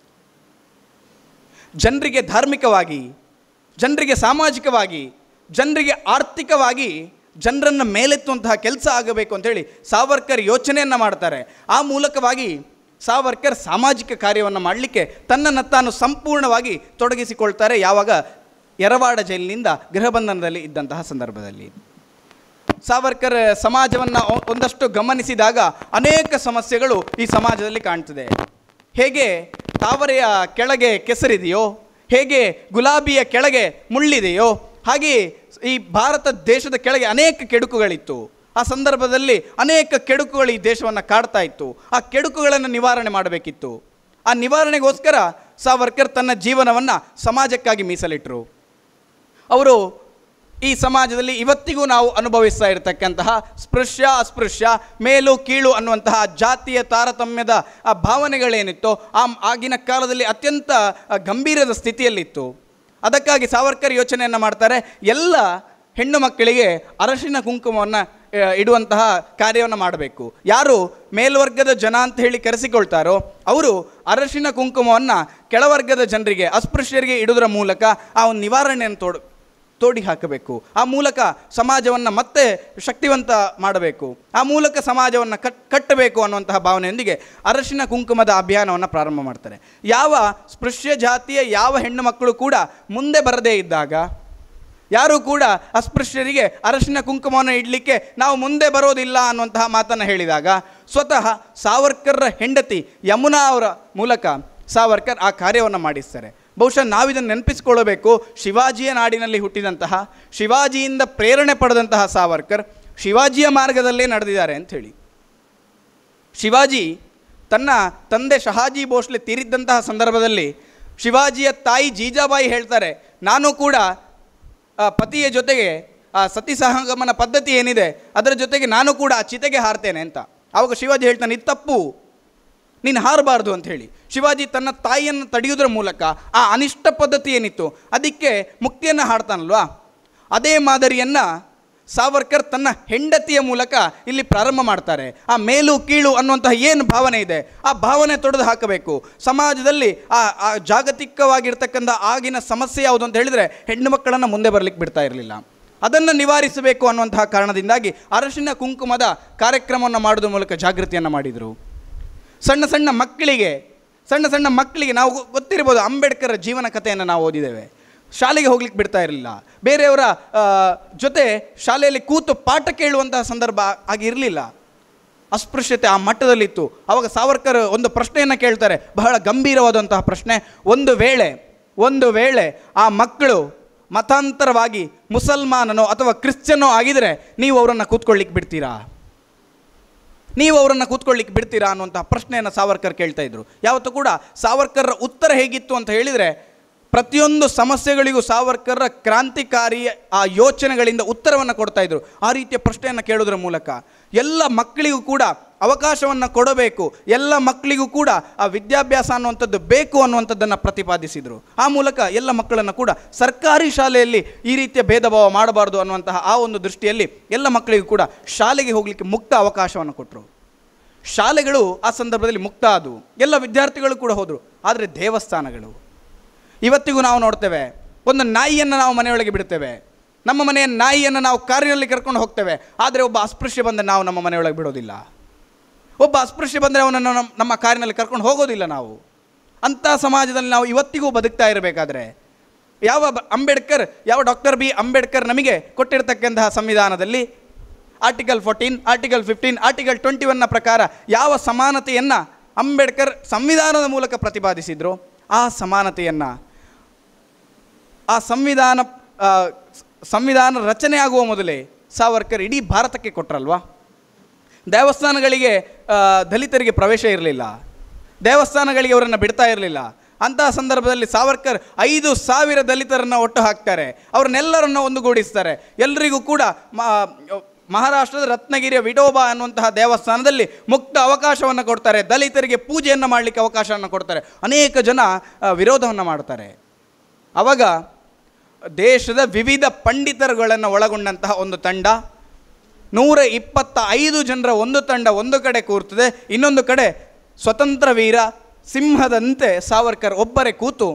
ಜನರಿಗೆ ಧಾರ್ಮಿಕವಾಗಿ ಜನರಿಗೆ ಸಾಮಾಜಿಕವಾಗಿ ಜನರಿಗೆ ಆರ್ಥಿಕವಾಗಿ ಜನರನ್ನು ಮೇಲೆತ್ತುವಂತಹ ಕೆಲಸ ಆಗಬೇಕು ಅಂತೇಳಿ ಸಾವರ್ಕರ್ ಯೋಚನೆಯನ್ನು ಮಾಡ್ತಾರೆ ಆ ಮೂಲಕವಾಗಿ ಸಾವರ್ಕರ್ ಸಾಮಾಜಿಕ ಕಾರ್ಯವನ್ನು ಮಾಡಲಿಕ್ಕೆ ತನ್ನನ್ನು ತಾನು ಸಂಪೂರ್ಣವಾಗಿ ತೊಡಗಿಸಿಕೊಳ್ತಾರೆ ಯಾವಾಗ ಯರವಾಡ ಜೈಲಿನಿಂದ ಗೃಹಬಂಧನದಲ್ಲಿ ಇದ್ದಂತಹ ಸಂದರ್ಭದಲ್ಲಿ ಸಾವರ್ಕರ್ ಸಮಾಜವನ್ನು ಒಂದಷ್ಟು ಗಮನಿಸಿದಾಗ ಅನೇಕ ಸಮಸ್ಯೆಗಳು ಈ ಸಮಾಜದಲ್ಲಿ ಕಾಣ್ತದೆ ಹೇಗೆ ತಾವರೆಯ ಕೆಳಗೆ ಕೆಸರಿದೆಯೋ ಹೇಗೆ ಗುಲಾಬಿಯ ಕೆಳಗೆ ಮುಳ್ಳಿದೆಯೋ ಹಾಗೆ ಈ ಭಾರತ ದೇಶದ ಕೆಳಗೆ ಅನೇಕ ಕೆಡುಕುಗಳಿತ್ತು ಆ ಸಂದರ್ಭದಲ್ಲಿ ಅನೇಕ ಕೆಡುಕುಗಳು ಈ ದೇಶವನ್ನು ಕಾಡ್ತಾ ಇತ್ತು ಆ ಕೆಡುಕುಗಳನ್ನು ನಿವಾರಣೆ ಮಾಡಬೇಕಿತ್ತು ಆ ನಿವಾರಣೆಗೋಸ್ಕರ ಸಾವರ್ಕರ್ ತನ್ನ ಜೀವನವನ್ನು ಸಮಾಜಕ್ಕಾಗಿ ಮೀಸಲಿಟ್ಟರು ಅವರು ಈ ಸಮಾಜದಲ್ಲಿ ಇವತ್ತಿಗೂ ನಾವು ಅನುಭವಿಸ್ತಾ ಇರತಕ್ಕಂತಹ ಸ್ಪೃಶ್ಯ ಅಸ್ಪೃಶ್ಯ ಮೇಲು ಕೀಳು ಅನ್ನುವಂತಹ ಜಾತಿಯ ತಾರತಮ್ಯದ ಆ ಭಾವನೆಗಳೇನಿತ್ತೋ ಆ ಆಗಿನ ಕಾಲದಲ್ಲಿ ಅತ್ಯಂತ ಆ, ಗಂಭೀರದ ಸ್ಥಿತಿಯಲ್ಲಿತ್ತು ಅದಕ್ಕಾಗಿ ಸಾವರ್ಕರ್ ಯೋಚನೆಯನ್ನು ಮಾಡ್ತಾರೆ ಎಲ್ಲ ಹೆಣ್ಣು ಮಕ್ಕಳಿಗೆ ಅರಶಿನ ಕುಂಕುಮವನ್ನು ಆ, ಇಡುವಂತಹ ಕಾರ್ಯವನ್ನು ಮಾಡಬೇಕು ಯಾರು ಮೇಲ್ವರ್ಗದ ಜನ ಅಂತ ಹೇಳಿ ಕರೆಸಿಕೊಳ್ತಾರೋ ಅವರು ಅರಶಿನ ಕುಂಕುಮವನ್ನು ಕೆಳವರ್ಗದ ಜನರಿಗೆ ಅಸ್ಪೃಶ್ಯರಿಗೆ ಇಡುವುದರ ಮೂಲಕ ಆ ಒಂದು ನಿವಾರಣೆಯನ್ನು ತೋಡು ತೋಡಿ ಹಾಕಬೇಕು ಆ ಮೂಲಕ ಸಮಾಜವನ್ನು ಮತ್ತೆ ಶಕ್ತಿವಂತ ಮಾಡಬೇಕು ಆ ಮೂಲಕ ಸಮಾಜವನ್ನು ಕಟ್ ಕಟ್ಟಬೇಕು ಅನ್ನುವಂತಹ ಭಾವನೆಯೊಂದಿಗೆ ಅರಶಿನ ಕುಂಕುಮದ ಅಭಿಯಾನವನ್ನು ಪ್ರಾರಂಭ ಮಾಡ್ತಾರೆ ಯಾವ ಸ್ಪೃಶ್ಯ ಜಾತಿಯ ಯಾವ ಹೆಣ್ಣು ಮಕ್ಕಳು ಕೂಡ ಮುಂದೆ ಬರದೇ ಇದ್ದಾಗ ಯಾರೂ ಕೂಡ ಅಸ್ಪೃಶ್ಯರಿಗೆ ಅರಶಿನ ಕುಂಕುಮವನ್ನು ಇಡಲಿಕ್ಕೆ ನಾವು ಮುಂದೆ ಬರೋದಿಲ್ಲ ಅನ್ನುವಂತಹ ಮಾತನ್ನು ಹೇಳಿದಾಗ ಸ್ವತಃ ಸಾವರ್ಕರ್ರ ಹೆಂಡತಿ ಯಮುನಾ ಅವರ ಮೂಲಕ ಸಾವರ್ಕರ್ ಆ ಕಾರ್ಯವನ್ನು ಮಾಡಿಸ್ತಾರೆ ಬಹುಶಃ ನಾವಿದನ್ನು ನೆನಪಿಸ್ಕೊಳ್ಳಬೇಕು ಶಿವಾಜಿಯ ನಾಡಿನಲ್ಲಿ ಹುಟ್ಟಿದಂತಹ ಶಿವಾಜಿಯಿಂದ ಪ್ರೇರಣೆ ಪಡೆದಂತಹ ಸಾವರ್ಕರ್ ಶಿವಾಜಿಯ ಮಾರ್ಗದಲ್ಲೇ ನಡೆದಿದ್ದಾರೆ ಅಂಥೇಳಿ ಶಿವಾಜಿ ತನ್ನ ತಂದೆ ಶಹಾಜಿ ಭೋಸ್ಲೆ ತೀರಿದ್ದಂತಹ ಸಂದರ್ಭದಲ್ಲಿ ಶಿವಾಜಿಯ ತಾಯಿ ಜೀಜಾಬಾಯಿ ಹೇಳ್ತಾರೆ ನಾನು ಕೂಡ ಆ, ಪತಿಯ ಜೊತೆಗೆ ಆ ಸತಿ ಸಹಗಮನ ಪದ್ಧತಿ ಏನಿದೆ ಅದರ ಜೊತೆಗೆ ನಾನು ಕೂಡ ಆ ಚಿತೆಗೆ ಹಾರ್ತೇನೆ ಅಂತ ಆವಾಗ ಶಿವಾಜಿ ಹೇಳ್ತಾನೆ ಇದು ತಪ್ಪು ನೀನು ಹಾರಬಾರ್ದು ಅಂತ ಹೇಳಿ ಶಿವಾಜಿ ತನ್ನ ತಾಯಿಯನ್ನು ತಡೆಯುವುದರ ಮೂಲಕ ಆ ಅನಿಷ್ಟ ಪದ್ಧತಿ ಏನಿತ್ತು ಅದಕ್ಕೆ ಮುಕ್ತಿಯನ್ನು ಹಾಡ್ತಾನಲ್ವಾ ಅದೇ ಮಾದರಿಯನ್ನು ಸಾವರ್ಕರ್ ತನ್ನ ಹೆಂಡತಿಯ ಮೂಲಕ ಇಲ್ಲಿ ಪ್ರಾರಂಭ ಮಾಡ್ತಾರೆ ಆ ಮೇಲು ಕೀಳು ಅನ್ನುವಂತಹ ಏನು ಭಾವನೆ ಇದೆ ಆ ಭಾವನೆ ತೊಡೆದು ಹಾಕಬೇಕು ಸಮಾಜದಲ್ಲಿ ಆ ಆ ಜಾಗತಿಕವಾಗಿರ್ತಕ್ಕಂಥ ಆಗಿನ ಸಮಸ್ಯೆ ಯಾವುದು ಅಂತ ಹೇಳಿದರೆ ಹೆಣ್ಣು ಮಕ್ಕಳನ್ನು ಮುಂದೆ ಬರಲಿಕ್ಕೆ ಬಿಡ್ತಾ ಇರಲಿಲ್ಲ ಅದನ್ನು ನಿವಾರಿಸಬೇಕು ಅನ್ನುವಂತಹ ಕಾರಣದಿಂದಾಗಿ ಅರಶಿನ ಕುಂಕುಮದ ಕಾರ್ಯಕ್ರಮವನ್ನು ಮಾಡೋದ್ರ ಮೂಲಕ ಜಾಗೃತಿಯನ್ನು ಮಾಡಿದರು ಸಣ್ಣ ಸಣ್ಣ ಮಕ್ಕಳಿಗೆ ಸಣ್ಣ ಸಣ್ಣ ಮಕ್ಕಳಿಗೆ ನಾವು ಗೊ- ಗೊತ್ತಿರ್ಬೋದು ಅಂಬೇಡ್ಕರ್ ಜೀವನ ಕಥೆಯನ್ನು ನಾವು ಓದಿದ್ದೇವೆ ಶಾಲೆಗೆ ಹೋಗ್ಲಿಕ್ಕೆ ಬಿಡ್ತಾ ಇರಲಿಲ್ಲ ಬೇರೆಯವರ ಆ, ಜೊತೆ ಶಾಲೆಯಲ್ಲಿ ಕೂತು ಪಾಠ ಕೇಳುವಂತಹ ಸಂದರ್ಭ ಆಗಿ ಇರಲಿಲ್ಲ ಅಸ್ಪೃಶ್ಯತೆ ಆ ಮಟ್ಟದಲ್ಲಿತ್ತು ಆವಾಗ ಸಾವರ್ಕರ್ ಒಂದು ಪ್ರಶ್ನೆಯನ್ನು ಕೇಳ್ತಾರೆ ಬಹಳ ಗಂಭೀರವಾದಂತಹ ಪ್ರಶ್ನೆ ಒಂದು ವೇಳೆ ಒಂದು ವೇಳೆ ಆ ಮಕ್ಕಳು ಮತಾಂತರವಾಗಿ ಮುಸಲ್ಮಾನನೋ ಅಥವಾ ಕ್ರಿಶ್ಚಿಯನ್ನೋ ಆಗಿದರೆ ನೀವು ಅವರನ್ನು ಕೂತ್ಕೊಳ್ಳಿಕ್ಕೆ ಬಿಡ್ತೀರಾ ನೀವು ಅವರನ್ನು ಕೂತ್ಕೊಳ್ಳಿಕ್ಕೆ ಬಿಡ್ತೀರಾ ಅನ್ನುವಂತಹ ಪ್ರಶ್ನೆಯನ್ನು ಸಾವರ್ಕರ್ ಕೇಳ್ತಾ ಇದ್ರು ಯಾವತ್ತೂ ಕೂಡ ಸಾವರ್ಕರ್ರ ಉತ್ತರ ಹೇಗಿತ್ತು ಅಂತ ಹೇಳಿದರೆ ಪ್ರತಿಯೊಂದು ಸಮಸ್ಯೆಗಳಿಗೂ ಸಾವರ್ಕರ್ರ ಕ್ರಾಂತಿಕಾರಿ ಆ ಯೋಚನೆಗಳಿಂದ ಉತ್ತರವನ್ನು ಕೊಡ್ತಾ ಇದ್ರು ಆ ರೀತಿಯ ಪ್ರಶ್ನೆಯನ್ನು ಕೇಳೋದ್ರ ಮೂಲಕ ಎಲ್ಲ ಮಕ್ಕಳಿಗೂ ಕೂಡ ಅವಕಾಶವನ್ನು ಕೊಡಬೇಕು ಎಲ್ಲ ಮಕ್ಕಳಿಗೂ ಕೂಡ ಆ ವಿದ್ಯಾಭ್ಯಾಸ ಅನ್ನುವಂಥದ್ದು ಬೇಕು ಅನ್ನುವಂಥದ್ದನ್ನು ಪ್ರತಿಪಾದಿಸಿದರು ಆ ಮೂಲಕ ಎಲ್ಲ ಮಕ್ಕಳನ್ನು ಕೂಡ ಸರ್ಕಾರಿ ಶಾಲೆಯಲ್ಲಿ ಈ ರೀತಿಯ ಭೇದ ಭಾವ ಮಾಡಬಾರ್ದು ಅನ್ನುವಂತಹ ಆ ಒಂದು ದೃಷ್ಟಿಯಲ್ಲಿ ಎಲ್ಲ ಮಕ್ಕಳಿಗೂ ಕೂಡ ಶಾಲೆಗೆ ಹೋಗಲಿಕ್ಕೆ ಮುಕ್ತ ಅವಕಾಶವನ್ನು ಕೊಟ್ಟರು ಶಾಲೆಗಳು ಆ ಸಂದರ್ಭದಲ್ಲಿ ಮುಕ್ತ ಆದವು ಎಲ್ಲ ವಿದ್ಯಾರ್ಥಿಗಳು ಕೂಡ ಹೋದರು ಆದರೆ ದೇವಸ್ಥಾನಗಳು ಇವತ್ತಿಗೂ ನಾವು ನೋಡ್ತೇವೆ ಒಂದು ನಾಯಿಯನ್ನು ನಾವು ಮನೆಯೊಳಗೆ ಬಿಡ್ತೇವೆ ನಮ್ಮ ಮನೆಯ ನಾಯಿಯನ್ನು ನಾವು ಕಾರಿನಲ್ಲಿ ಕರ್ಕೊಂಡು ಹೋಗ್ತೇವೆ ಆದರೆ ಒಬ್ಬ ಅಸ್ಪೃಶ್ಯ ಬಂದ ನಾವು ನಮ್ಮ ಮನೆಯೊಳಗೆ ಬಿಡೋದಿಲ್ಲ ಒಬ್ಬ ಅಸ್ಪೃಶ್ಯ ಬಂದರೆ ಅವನನ್ನು ನಮ್ಮ ನಮ್ಮ ಕಾರಿನಲ್ಲಿ ಕರ್ಕೊಂಡು ಹೋಗೋದಿಲ್ಲ ನಾವು ಅಂಥ ಸಮಾಜದಲ್ಲಿ ನಾವು ಇವತ್ತಿಗೂ ಬದುಕ್ತಾ ಇರಬೇಕಾದ್ರೆ ಯಾವ ಬ- ಅಂಬೇಡ್ಕರ್ ಯಾವ ಡಾಕ್ಟರ್ ಬಿ ಅಂಬೇಡ್ಕರ್ ನಮಗೆ ಕೊಟ್ಟಿರ್ತಕ್ಕಂತಹ ಸಂವಿಧಾನದಲ್ಲಿ article fourteen article fifteen article twenty ಒನ್ನ ಪ್ರಕಾರ ಯಾವ ಸಮಾನತೆಯನ್ನು ಅಂಬೇಡ್ಕರ್ ಸಂವಿಧಾನದ ಮೂಲಕ ಪ್ರತಿಪಾದಿಸಿದ್ರು ಆ ಸಮಾನತೆಯನ್ನು ಆ ಸಂವಿಧಾನ ಆ, ಸ- ಸಂವಿಧಾನ ರಚನೆ ಆಗುವ ಮೊದಲೇ ಸಾವರ್ಕರ್ ಇಡೀ ಭಾರತಕ್ಕೆ ಕೊಟ್ರಲ್ವಾ ದೇವಸ್ಥಾನಗಳಿಗೆ ಆ, ದಲಿತರಿಗೆ ಪ್ರವೇಶ ಇರಲಿಲ್ಲ ದೇವಸ್ಥಾನಗಳಿಗೆ ಅವರನ್ನು ಬಿಡ್ತಾ ಇರಲಿಲ್ಲ ಅಂತಹ ಸಂದರ್ಭದಲ್ಲಿ ಸಾವರ್ಕರ್ ಐದು ಸಾವಿರ ದಲಿತರನ್ನು ಒಟ್ಟು ಹಾಕ್ತಾರೆ ಅವ್ರನ್ನೆಲ್ಲರನ್ನು ಒಂದುಗೂಡಿಸ್ತಾರೆ ಎಲ್ರಿಗೂ ಕೂಡ ಮ- ಮಹಾರಾಷ್ಟ್ರದ ರತ್ನಗಿರಿಯ ವಿಠೋಬಾ ಅನ್ನುವಂತಹ ದೇವಸ್ಥಾನದಲ್ಲಿ ಮುಕ್ತ ಅವಕಾಶವನ್ನು ಕೊಡ್ತಾರೆ ದಲಿತರಿಗೆ ಪೂಜೆಯನ್ನು ಮಾಡಲಿಕ್ಕೆ ಅವಕಾಶವನ್ನು ಕೊಡ್ತಾರೆ ಅನೇಕ ಜನ ಆ, ವಿರೋಧವನ್ನು ಮಾಡ್ತಾರೆ ಆವಾಗ ದೇಶದ ವಿವಿಧ ಪಂಡಿತರುಗಳನ್ನು ಒಳಗೊಂಡಂತಹ ಒಂದು ತಂಡ ನೂರ ಇಪ್ಪತ್ತ ಐದು ಜನರ ಒಂದು ತಂಡ ಒಂದು ಕಡೆ ಕೂರ್ತದೆ ಇನ್ನೊಂದು ಕಡೆ ಸ್ವತಂತ್ರ ವೀರ ಸಿಂಹದಂತೆ ಸಾವರ್ಕರ್ ಒಬ್ಬರೇ ಕೂತು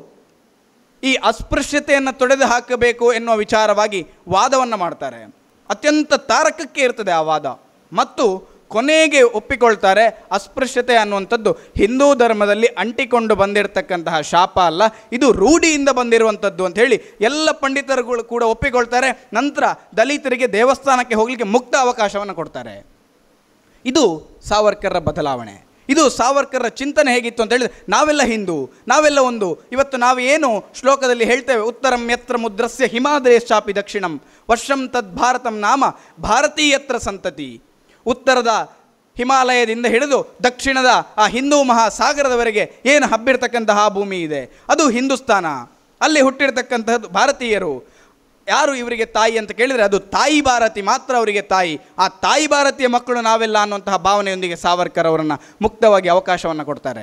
ಈ ಅಸ್ಪೃಶ್ಯತೆಯನ್ನು ತೊಡೆದು ಹಾಕಬೇಕು ಎನ್ನುವ ವಿಚಾರವಾಗಿ ವಾದವನ್ನು ಮಾಡ್ತಾರೆ ಅತ್ಯಂತ ತಾರಕಕ್ಕೆ ಇರ್ತದೆ ಆ ವಾದ ಮತ್ತು ಕೊನೆಗೆ ಒಪ್ಪಿಕೊಳ್ತಾರೆ ಅಸ್ಪೃಶ್ಯತೆ ಅನ್ನುವಂಥದ್ದು ಹಿಂದೂ ಧರ್ಮದಲ್ಲಿ ಅಂಟಿಕೊಂಡು ಬಂದಿರತಕ್ಕಂತಹ ಶಾಪ ಅಲ್ಲ ಇದು ರೂಢಿಯಿಂದ ಬಂದಿರುವಂಥದ್ದು ಅಂತ ಹೇಳಿ ಎಲ್ಲ ಪಂಡಿತರುಗಳು ಕೂಡ ಒಪ್ಪಿಕೊಳ್ತಾರೆ ನಂತರ ದಲಿತರಿಗೆ ದೇವಸ್ಥಾನಕ್ಕೆ ಹೋಗಲಿಕ್ಕೆ ಮುಕ್ತ ಅವಕಾಶವನ್ನು ಕೊಡ್ತಾರೆ ಇದು ಸಾವರ್ಕರ್ರ ಬದಲಾವಣೆ ಇದು ಸಾವರ್ಕರ್ರ ಚಿಂತನೆ ಹೇಗಿತ್ತು ಅಂತ ಹೇಳಿದ್ರೆ ನಾವೆಲ್ಲ ಹಿಂದೂ ನಾವೆಲ್ಲ ಒಂದು ಇವತ್ತು ನಾವು ಏನು ಶ್ಲೋಕದಲ್ಲಿ ಹೇಳ್ತೇವೆ ಉತ್ತರಂ ಯತ್ರ ಮುದ್ರಸ್ಯ ಹಿಮಾದಯಶ್ಚಾಪಿ ದಕ್ಷಿಣಂ ವರ್ಷಂ ತದ್ ಭಾರತಂ ನಾಮ ಭಾರತೀಯತ್ರ ಸಂತತಿ ಉತ್ತರದ ಹಿಮಾಲಯದಿಂದ ಹಿಡಿದು ದಕ್ಷಿಣದ ಆ ಹಿಂದೂ ಮಹಾಸಾಗರದವರೆಗೆ ಏನು ಹಬ್ಬಿರ್ತಕ್ಕಂತಹ ಭೂಮಿ ಇದೆ ಅದು ಹಿಂದೂಸ್ತಾನ ಅಲ್ಲಿ ಹುಟ್ಟಿರ್ತಕ್ಕಂತಹದ್ದು ಭಾರತೀಯರು ಯಾರು ಇವರಿಗೆ ತಾಯಿ ಅಂತ ಕೇಳಿದರೆ ಅದು ತಾಯಿ ಭಾರತಿ ಮಾತ್ರ ಅವರಿಗೆ ತಾಯಿ ಆ ತಾಯಿ ಭಾರತೀಯ ಮಕ್ಕಳು ನಾವೆಲ್ಲ ಅನ್ನುವಂತಹ ಭಾವನೆಯೊಂದಿಗೆ ಸಾವರ್ಕರ್ ಅವರನ್ನು ಮುಕ್ತವಾಗಿ ಅವಕಾಶವನ್ನು ಕೊಡ್ತಾರೆ